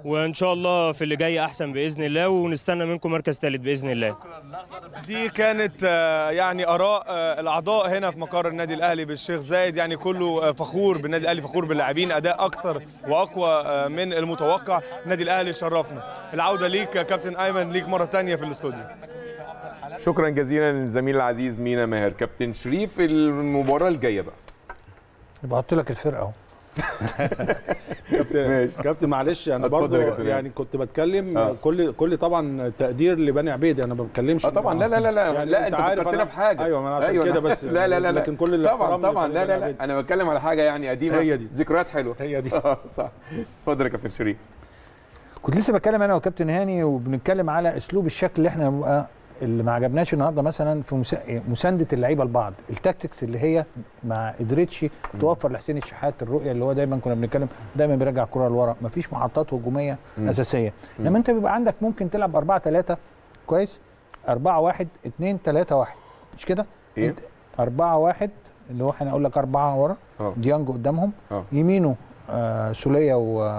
وان شاء الله في اللي جاي احسن باذن الله ونستنى منكم مركز ثالث باذن الله دي كانت آه، يعني اراء آه، الاعضاء هنا في مقر النادي الاهلي بالشيخ زايد يعني كله آه، فخور بالنادي الاهلي فخور باللاعبين اداء اكثر واقوى آه، من المتوقع النادي الاهلي شرفنا العوده ليك يا كابتن ايمن ليك مره تانية في الاستوديو شكرا جزيلا للزميل العزيز مينا ماهر كابتن شريف المباراه الجايه بقى بحط لك الفرقه اهو كابتن كابتن معلش انا اتفضل برضو يا كابتن يعني كنت بتكلم آه. كل كل طبعا تقدير لبني عبيد انا ما بتكلمش اه طبعا لا لا لا لا يعني لا انت عارف فكرتنا أنا- بحاجه ايوه ما انا عشان أيوة كده أنا- بس لا لا لا لا لكن كل طبعا الاحترام طبعا لا لبني لا لا عبيد. انا بتكلم على حاجه يعني قديمه هي دي. ذكريات حلوه هي دي اه صح اتفضل يا كابتن شريف كنت لسه بتكلم انا وكابتن هاني وبنتكلم على اسلوب الشكل اللي احنا نبقى اللي ما عجبناش النهارده مثلا في مسا- مسانده اللعيبه لبعض التاكتكس اللي هي ما قدرتش توفر لحسين الشحات الرؤيه اللي هو دايما كنا بنتكلم دايما بيرجع الكره لورا مفيش محطات هجوميه مم. اساسيه مم. لما انت بيبقى عندك ممكن تلعب 4 3 كويس 4 1 2 3 1 مش كده إيه؟ انت 4 1 اللي هو هنقول لك أربعة ورا اه ديانج قدامهم اه يمينه آه سوليه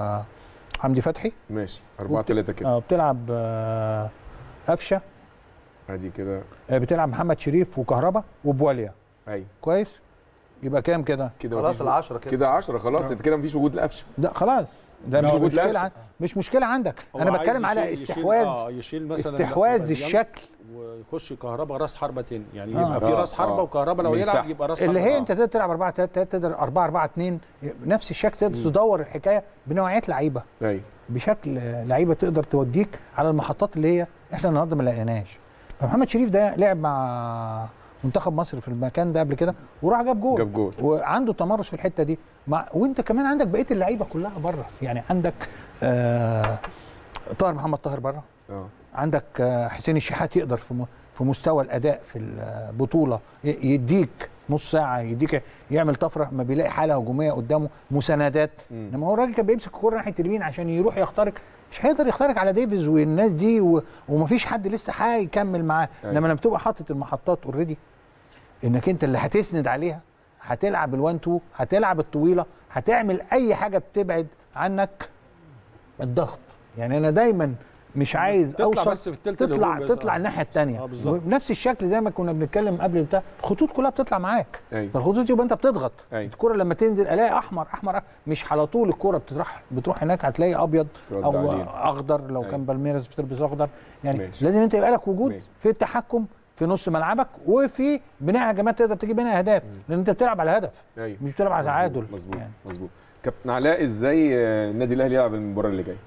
وحمدي فتحي ماشي 4 وبت- 3 كده آه بتلعب آه قفشه ادي كده آه بتلعب محمد شريف وكهربا وبواليا ايوه كويس يبقى كام كده كده خلاص مفيش- العشرة كده. كده 10 خلاص انت كده مفيش وجود لقفشه لا خلاص ده مش مش وجود مشكله لبس. عن... مش مشكله عندك هو انا عايز بتكلم على يشيل- يشيل- استحواذ اه يشيل مثلا استحواذ ديانج الشكل ويخش كهربا راس حربه تاني يعني آه. يبقى في آه، راس حربه آه. وكهربا لو من يلعب تحت. يبقى راس اللي حربة. هي آه. انت تقدر تلعب 4 3 3 تقدر 4 4 2 نفس الشكل تقدر تدور الحكايه بنوعيات لعيبه ايوه بشكل لعيبه تقدر توديك على المحطات اللي هي احنا النهارده ما لقيناهاش فمحمد شريف ده لعب مع منتخب مصر في المكان ده قبل كده وراح جاب جول جاب جول. وعنده تمرس في الحته دي مع وانت كمان عندك بقيه اللعيبه كلها بره يعني عندك آه طاهر محمد طاهر بره اه عندك آه، حسين الشحات يقدر في م- في مستوى الاداء في البطوله ي- يديك نص ساعه يديك يعمل طفره ما بيلاقي حاله هجوميه قدامه مساندات مم. انما هو الراجل كان بيمسك الكوره ناحيه اليمين عشان يروح يخترق مش هيقدر يخترق على ديفيز والناس دي و... ومفيش حد لسه هيكمل معاه أيوة. انما لما تبقى حاطط المحطات اوريدي انك انت اللي هتسند عليها هتلعب الوان تو هتلعب الطويله هتعمل اي حاجه بتبعد عنك الضغط يعني انا دايما مش عايز تطلع اوصل بس في التلت تطلع الهجوم بس. تطلع آه. الناحيه الثانيه آه، بالظبط. بنفس الشكل زي ما كنا بنتكلم قبل بتاع الخطوط كلها بتطلع معاك ايوه فالخطوط يبقى انت بتضغط أيوة. الكره لما تنزل الاقي احمر احمر مش على طول الكره بتروح بتروح هناك هتلاقي ابيض ترد او عليها. اخضر لو أيوة. كان بالميراس بتلبس اخضر يعني ماشي. لازم انت يبقى لك وجود ماشي. في التحكم في نص ملعبك وفي بناء هجمات تقدر تجيب منها اهداف لان انت بتلعب على هدف ايوه مش بتلعب على مظبوط، تعادل مظبوط يعني. مظبوط كابتن علاء ازاي آه، النادي الاهلي يلعب المباراه اللي جايه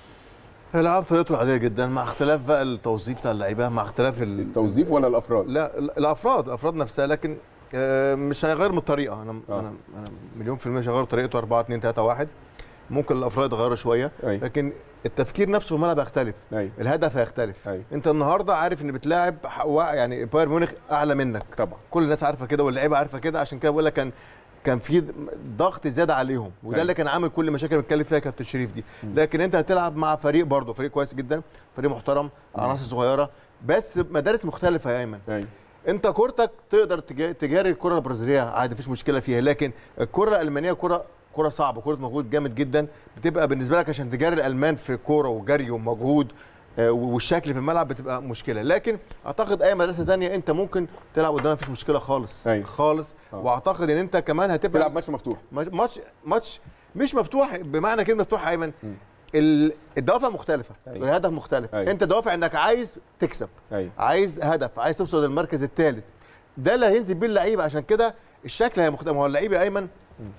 هيلعب طريقته العاديه جدا مع اختلاف بقى التوظيف بتاع اللعيبه مع اختلاف ال... التوظيف ولا الافراد لا ال- الافراد الافراد نفسها لكن آه، مش هيغير من الطريقه انا آه. انا انا مليون في الميه مش هيغير طريقته 4 2 3 1 ممكن الافراد يغيروا شويه ايوه لكن التفكير نفسه في الملعب هيختلف ايوه الهدف هيختلف ايوه انت النهارده عارف ان بتلاعب ح- وا- يعني بايرن ميونخ اعلى منك طبعا كل الناس عارفه كده واللعيبه عارفه كده عشان كده بقول لك كان كان في ضغط زياده عليهم وده أيوة. اللي كان عامل كل المشاكل اللي بيتكلم فيها كابتن شريف دي لكن انت هتلعب مع فريق برضه فريق كويس جدا فريق محترم عناصر صغيره بس مدارس مختلفه يا ايمن ايوه انت كورتك تقدر تجا- تجاري الكره البرازيليه عادي مفيش مشكله فيها لكن الكره الالمانيه كره كره صعبه كره مجهود جامد جدا بتبقى بالنسبه لك عشان تجاري الالمان في كوره وجري ومجهود آه، والشكل في الملعب بتبقى مشكله لكن اعتقد اي مدرسه ثانيه انت ممكن تلعب قدامها مفيش مشكله خالص أيوة. خالص آه. واعتقد ان انت كمان هتبقى تلعب ماتش مفتوح ماتش ماتش مش مفتوح بمعنى كلمه مفتوح يا ايمن ال- الدوافع مختلفه أيوة. الهدف مختلف أيوة. انت دوافع انك عايز تكسب ايوه عايز هدف عايز توصل للمركز الثالث ده اللي هينزل بيه اللعيبه عشان كده الشكل هي مختلف ما هو اللعيب يا ايمن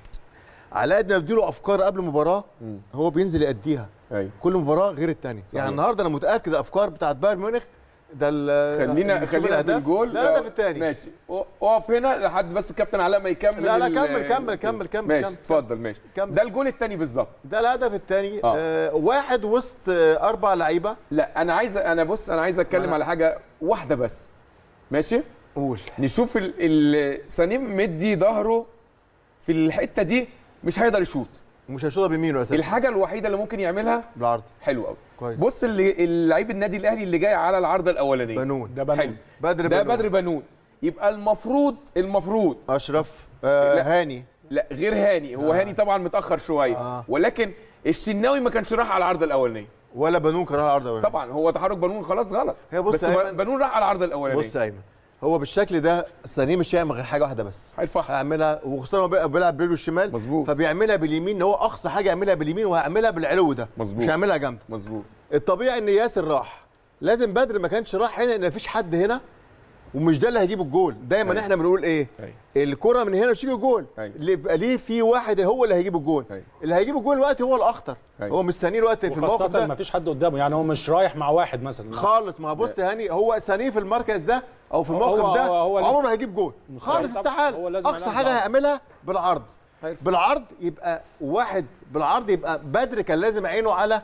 على قد ما بديله افكار قبل المباراه مم. هو بينزل يأديها ايوه كل مباراه غير الثانيه يعني النهارده انا متاكد الافكار بتاعت بايرن ميونخ ده ال- خلينا نشوف خلينا في الأهداف. الجول لا الهدف الثاني ماشي اقف هنا لحد بس الكابتن علاء ما يكمل لا، لا، ال- كمل، كمل، كمل، كمل، ماشي كمل. اتفضل ماشي كمل. ده الجول الثاني بالظبط ده الهدف الثاني آه. آه واحد وسط آه اربع لعيبه لا انا عايز انا بص انا عايز اتكلم أنا- على حاجه واحده بس ماشي قول نشوف ال- ال- سليم مدي ظهره في الحته دي مش هيقدر يشوط مش هيشوطها بيمينه اساسا الحاجه الوحيده اللي ممكن يعملها بالعرض حلو قوي كويس بص اللي اللعيب النادي الاهلي اللي جاي على العارضه الاولانيه بنون ده بنون. حلو بدر ده بنون. بدر بنون يبقى المفروض المفروض اشرف آه لا. هاني لا غير هاني هو آه. هاني طبعا متاخر شويه آه. ولكن الشناوي ما كانش راح على العرض الاولانيه ولا بنون كان راح على العرض الاولاني طبعا هو تحرك بنون خلاص غلط هي بص بس يا أيمن- بنون راح على العرض الاولانيه بص يا ايمن هو بالشكل ده سانيه مش هيعمل غير حاجه واحده بس هيرفعها هيعملها وخصوصا هو بيلعب- بيلعب برجله الشمال مظبوط. فبيعملها باليمين ان هو اقصى حاجه يعملها باليمين وهيعملها بالعلو ده مظبوط. مش هيعملها جامده مظبوط الطبيعي ان ياسر راح لازم بدر ما كانش راح هنا ان مفيش حد هنا ومش ده اللي هيجيب الجول دايما أيوة. احنا بنقول ايه أيوة. الكره من هنا مش هيجي الجول أيوة. اللي يبقى ليه في واحد هو اللي هيجيب الجول أيوة. اللي هيجيب الجول الوقت هو الاخطر أيوة. هو مستنيه الوقت في الموقف وخاصة ده ما فيش حد قدامه يعني هو مش رايح مع واحد مثلا خالص ما بص يا هاني هو ثانيه في المركز ده او في هو- الموقف ده هو- هو عمره ما هيجيب جول مستحيل خالص طبعاً. استحاله هو لازم اقصى يلعب حاجه بالعرض. هيعملها بالعرض هيرفع. بالعرض يبقى واحد بالعرض يبقى بدر كان لازم عينه على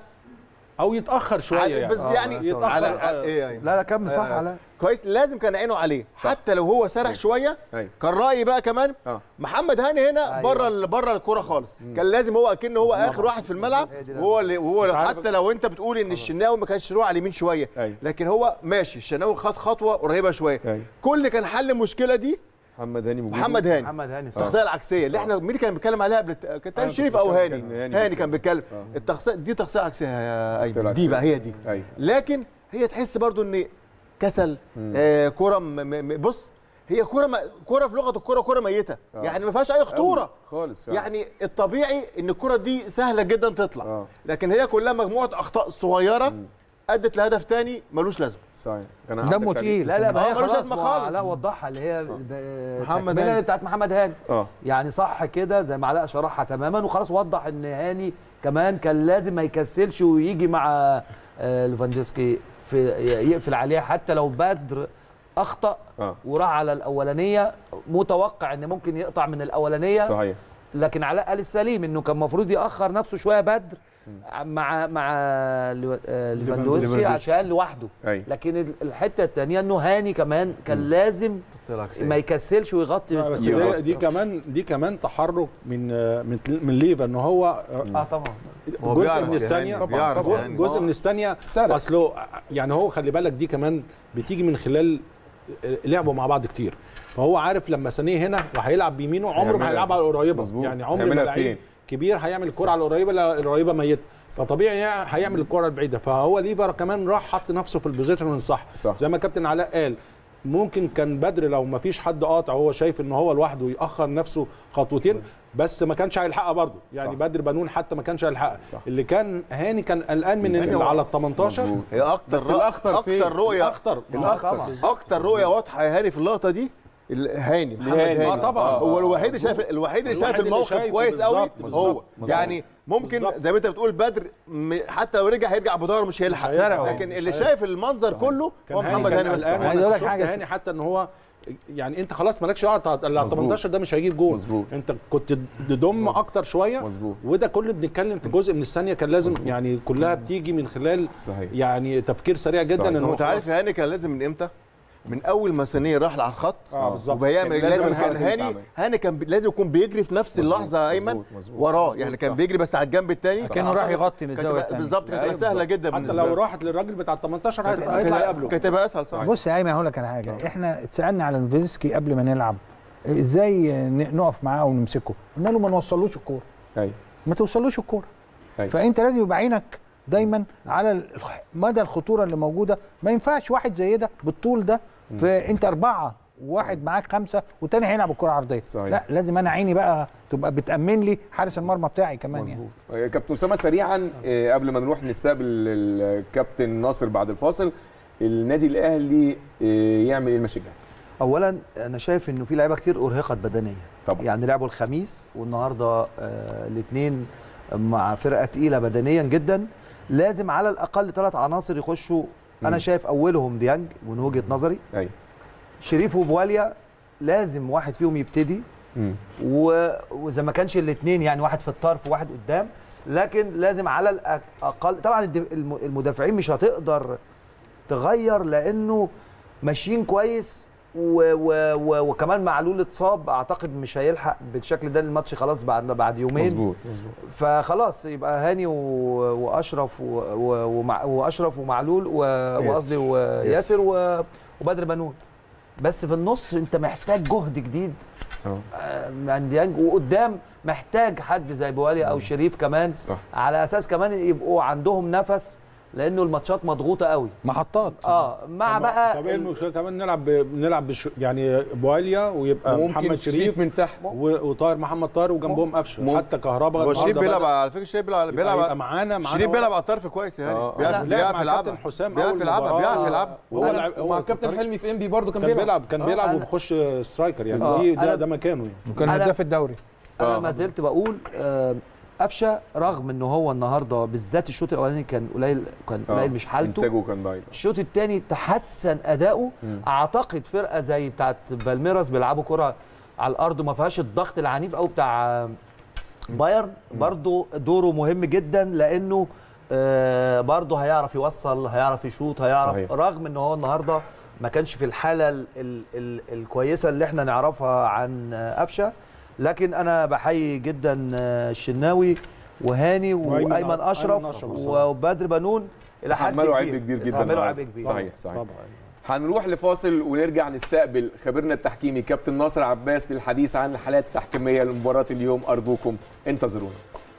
او يتاخر شويه على- يعني بس يعني يتأخر. على آه. ايه يعني لا لا كمل صح آه. على كويس لازم كان عينه عليه حتى لو هو سرح شويه أيوة. كان رايي بقى كمان اه محمد هاني هنا أيوة. بره ال- بره الكوره خالص كان لازم هو اكنه هو اخر واحد في الملعب هي دي وهو اللي وهو عارف- حتى لو انت بتقول ان الشناوي ما كانش يروح على اليمين شويه أيوة. لكن هو ماشي الشناوي خد خطوه قريبه شويه أيوة. كل اللي كان حل المشكله دي محمد هاني موجود محمد هاني محمد هاني صح التغطيه العكسيه اللي احنا مين اللي كان بيتكلم عليها قبل الت- كان أنا تاني كنت شريف او بتكلم- هاني كان هاني هاني كان بيتكلم آه. التغطيه دي تغطيه عكسيه يا تغطية ايمن دي بقى عكسية. هي دي ايوه لكن هي تحس برضو ان كسل آه كوره م- م- م- بص هي كوره م- كوره في لغه الكوره كوره ميته آه. يعني ما فيهاش اي خطوره أوي. خالص فعلا يعني الطبيعي ان الكوره دي سهله جدا تطلع اه لكن هي كلها مجموعه اخطاء صغيره ادت لهدف تاني ملوش لازمه صحيح كان دمه عندك تعليق؟ تقيل لا لا ما آه، هي ملوش خلاص لازمة ما خالص. علاء وضحها اللي هي ب- محمد التكملة هاني. بتاعت محمد هاني اه يعني صح كده زي ما علاء شرحها تماما وخلاص وضح ان هاني كمان كان لازم ما يكسلش ويجي مع آه، ليفاندوسكي في يقفل عليها حتى لو بدر اخطا اه وراح على الاولانيه متوقع ان ممكن يقطع من الاولانيه صحيح لكن علاء قال السليم انه كان المفروض ياخر نفسه شويه بدر مع مع ليو- آه، ليفاندوسكي ليفاندوسكي. عشان لوحده ايوه لكن ال- الحته الثانيه انه هاني كمان كان لازم ما يكسلش ويغطي آه، بس أيوة. دي, دي كمان دي كمان تحرك من آه، من من ليفا ان هو آه، اه طبعا هو جزء بيعرف من يا الثانيه هاني، بيعرف جو- يا هاني. جزء آه. من الثانيه سرق. اصله يعني هو خلي بالك دي كمان بتيجي من خلال لعبوا مع بعض كتير فهو عارف لما سانيه هنا وهيلعب بيمينه عمره ما هيعملها هيلعب على القريبه مظبوط. يعني عمر ما هيعملها لعيب فين؟ كبير هيعمل الكره على القريبه لا القريبه ميته فطبيعي هيعمل الكره البعيده فهو ليفر كمان راح حط نفسه في البوزيشن الصح صح. زي ما كابتن علاء قال ممكن كان بدر لو ما فيش حد قاطع هو شايف ان هو لوحده ياخر نفسه خطوتين بس ما كانش هيلحقها برضه يعني صح. بدر بنون حتى ما كانش هيلحقها صح. اللي كان هاني كان قلقان من هاني اللي هو- على ال 18 مظبوط. هي اكتر بس الأخطر فين؟ اكتر رؤيه اخطر الاخطر اكتر رؤيه واضحه يا هاني في اللقطه دي ال- هاني محمد هاني. هاني آه طبعاً. هو الوحيد اللي شايف الوحيد اللي شايف الوحيد اللي الموقف شايفه كويس قوي بالظبط، هو بالظبط، بالظبط. يعني ممكن بالظبط. زي ما انت بتقول بدر م- حتى لو رجع هيرجع بظهره مش هيلحق هيلحق. لكن اللي مش شايف المنظر كله كان هو هاني محمد كان هاني بس قلقان عايز وانا أقول لك شفت حاجة هاني حتى ان هو يعني انت خلاص مالكش وقت ال مظبوط. 18 ده مش هيجيب جول مظبوط. انت كنت تضم اكتر شويه مظبوط. وده كله بنتكلم في جزء من الثانيه كان لازم يعني كلها بتيجي من خلال صحيح. يعني تفكير سريع جدا صحيح. ان هو انت عارف خلاص- يا هاني كان لازم من امتى؟ من اول ما سانيه راح على الخط اه بالظبط وبيعمل كان لازم لازم الحركة كان دي هاني تتعمل. هاني كان بي- لازم يكون بيجري في نفس مظبوط، اللحظه يا ايمن مظبوط، مظبوط. وراه مظبوط، يعني كان صح. بيجري بس على الجنب الثاني كأنه راح يغطي من الزاوية التانية. بالظبط كانت أيوة تبقى سهله بالظبط. جدا حتى بالنسبه لو له. راحت للراجل بتاع ال 18 هيط- هيطلع يقابله كانت تبقى اسهل صح بص يا ايمن هقول لك على حاجه احنا اتسالنا على نوفيسكي قبل ما نلعب ازاي ن- نقف معاه او نمسكه قلنا له ما نوصلوش الكوره ايوه ما توصلوش الكوره أيوة. فانت لازم يبقى عينك دايما على ال- مدى الخطوره اللي موجوده ما ينفعش واحد زي ده بالطول ده فانت اربعه وواحد معاك خمسه والتاني هيلعب الكره عرضيه صحيح. لا لازم انا عيني بقى تبقى بتامن لي حارس المرمى بتاعي كمان يعني مظبوط آه، كابتن اسامه سريعا آه، قبل ما نروح نستقبل الكابتن ناصر بعد الفاصل النادي الاهلي آه، يعمل ايه المشي الجاي؟ اولا انا شايف انه في لعيبه كتير ارهقت بدنيا طبعا يعني لعبوا الخميس والنهارده آه الاثنين مع فرقه تقيله بدنيا جدا لازم على الاقل ثلاث عناصر يخشوا انا مم. شايف اولهم ديانج من وجهه نظري ايوه شريف وبواليا لازم واحد فيهم يبتدي مم. و... واذا ما كانش الاثنين يعني واحد في الطرف وواحد قدام لكن لازم على الاقل طبعا الد- الم- المدافعين مش هتقدر تغير لانه ماشيين كويس و... و... و... وكمان معلول اتصاب اعتقد مش هيلحق بالشكل ده الماتش خلاص بعد بعد يومين مظبوط مظبوط فخلاص يبقى هاني و... واشرف و... و... ومع... واشرف ومعلول و... وقصدي وياسر و... وبدر بنون بس في النص انت محتاج جهد جديد اه آه، عند ديانج وقدام محتاج حد زي بواليا او شريف كمان صح على اساس كمان يبقوا عندهم نفس لانه الماتشات مضغوطه قوي محطات اه مع بقى طب ايه المشكله كمان نلعب ب- نلعب بش يعني بواليا ويبقى ممكن محمد شريف من تحت و- وطاهر محمد طاهر وجنبهم قفشه ممكن. حتى كهربا هو شريف النهارده بيلعب بدأ على فكره شريف بيلعب يبقى بيلعب يبقى معانا معانا شريف بيلعب على الطرف كويس يا هاني آه. بيعرف لعب بيعرف مع يلعبها كابتن حسام بيعرف أول يلعبها مباراة. بيعرف يلعبها هو هو لعب- هو مع كابتن طريق- حلمي في ام بي برضه كان, كان بيلعب كان آه. بيلعب أنا- وبيخش سترايكر يعني آه. دي- ده أنا- ده مكانه يعني وكان أنا- هداف الدوري انا آه. ما زلت بقول آه، قفشه رغم ان هو النهارده بالذات الشوط الاولاني كان قليل كان آه. قليل مش حالته انتاجه كان ضعيف الشوط الثاني تحسن اداؤه مم. اعتقد فرقه زي بتاعه بالميراس بيلعبوا كره على الارض ما فيهاش الضغط العنيف قوي بتاع بايرن برضو دوره مهم جدا لانه آه، برضو هيعرف يوصل هيعرف يشوط هيعرف صحيح. رغم ان هو النهارده ما كانش في الحاله ال ال ال الكويسه اللي احنا نعرفها عن آه، قفشه لكن انا بحيي جدا آه، الشناوي وهاني وأيمن- وايمن أيمن اشرف أشرف بصراحة. وبدر بنون الى حد عملوا كبير عبء كبير جدا عملوا النهاردة. عبء كبير صحيح صحيح طبعا هنروح لفاصل ونرجع نستقبل خبيرنا التحكيمي كابتن ناصر عباس للحديث عن الحالات التحكيميه لمباراه اليوم ارجوكم انتظرونا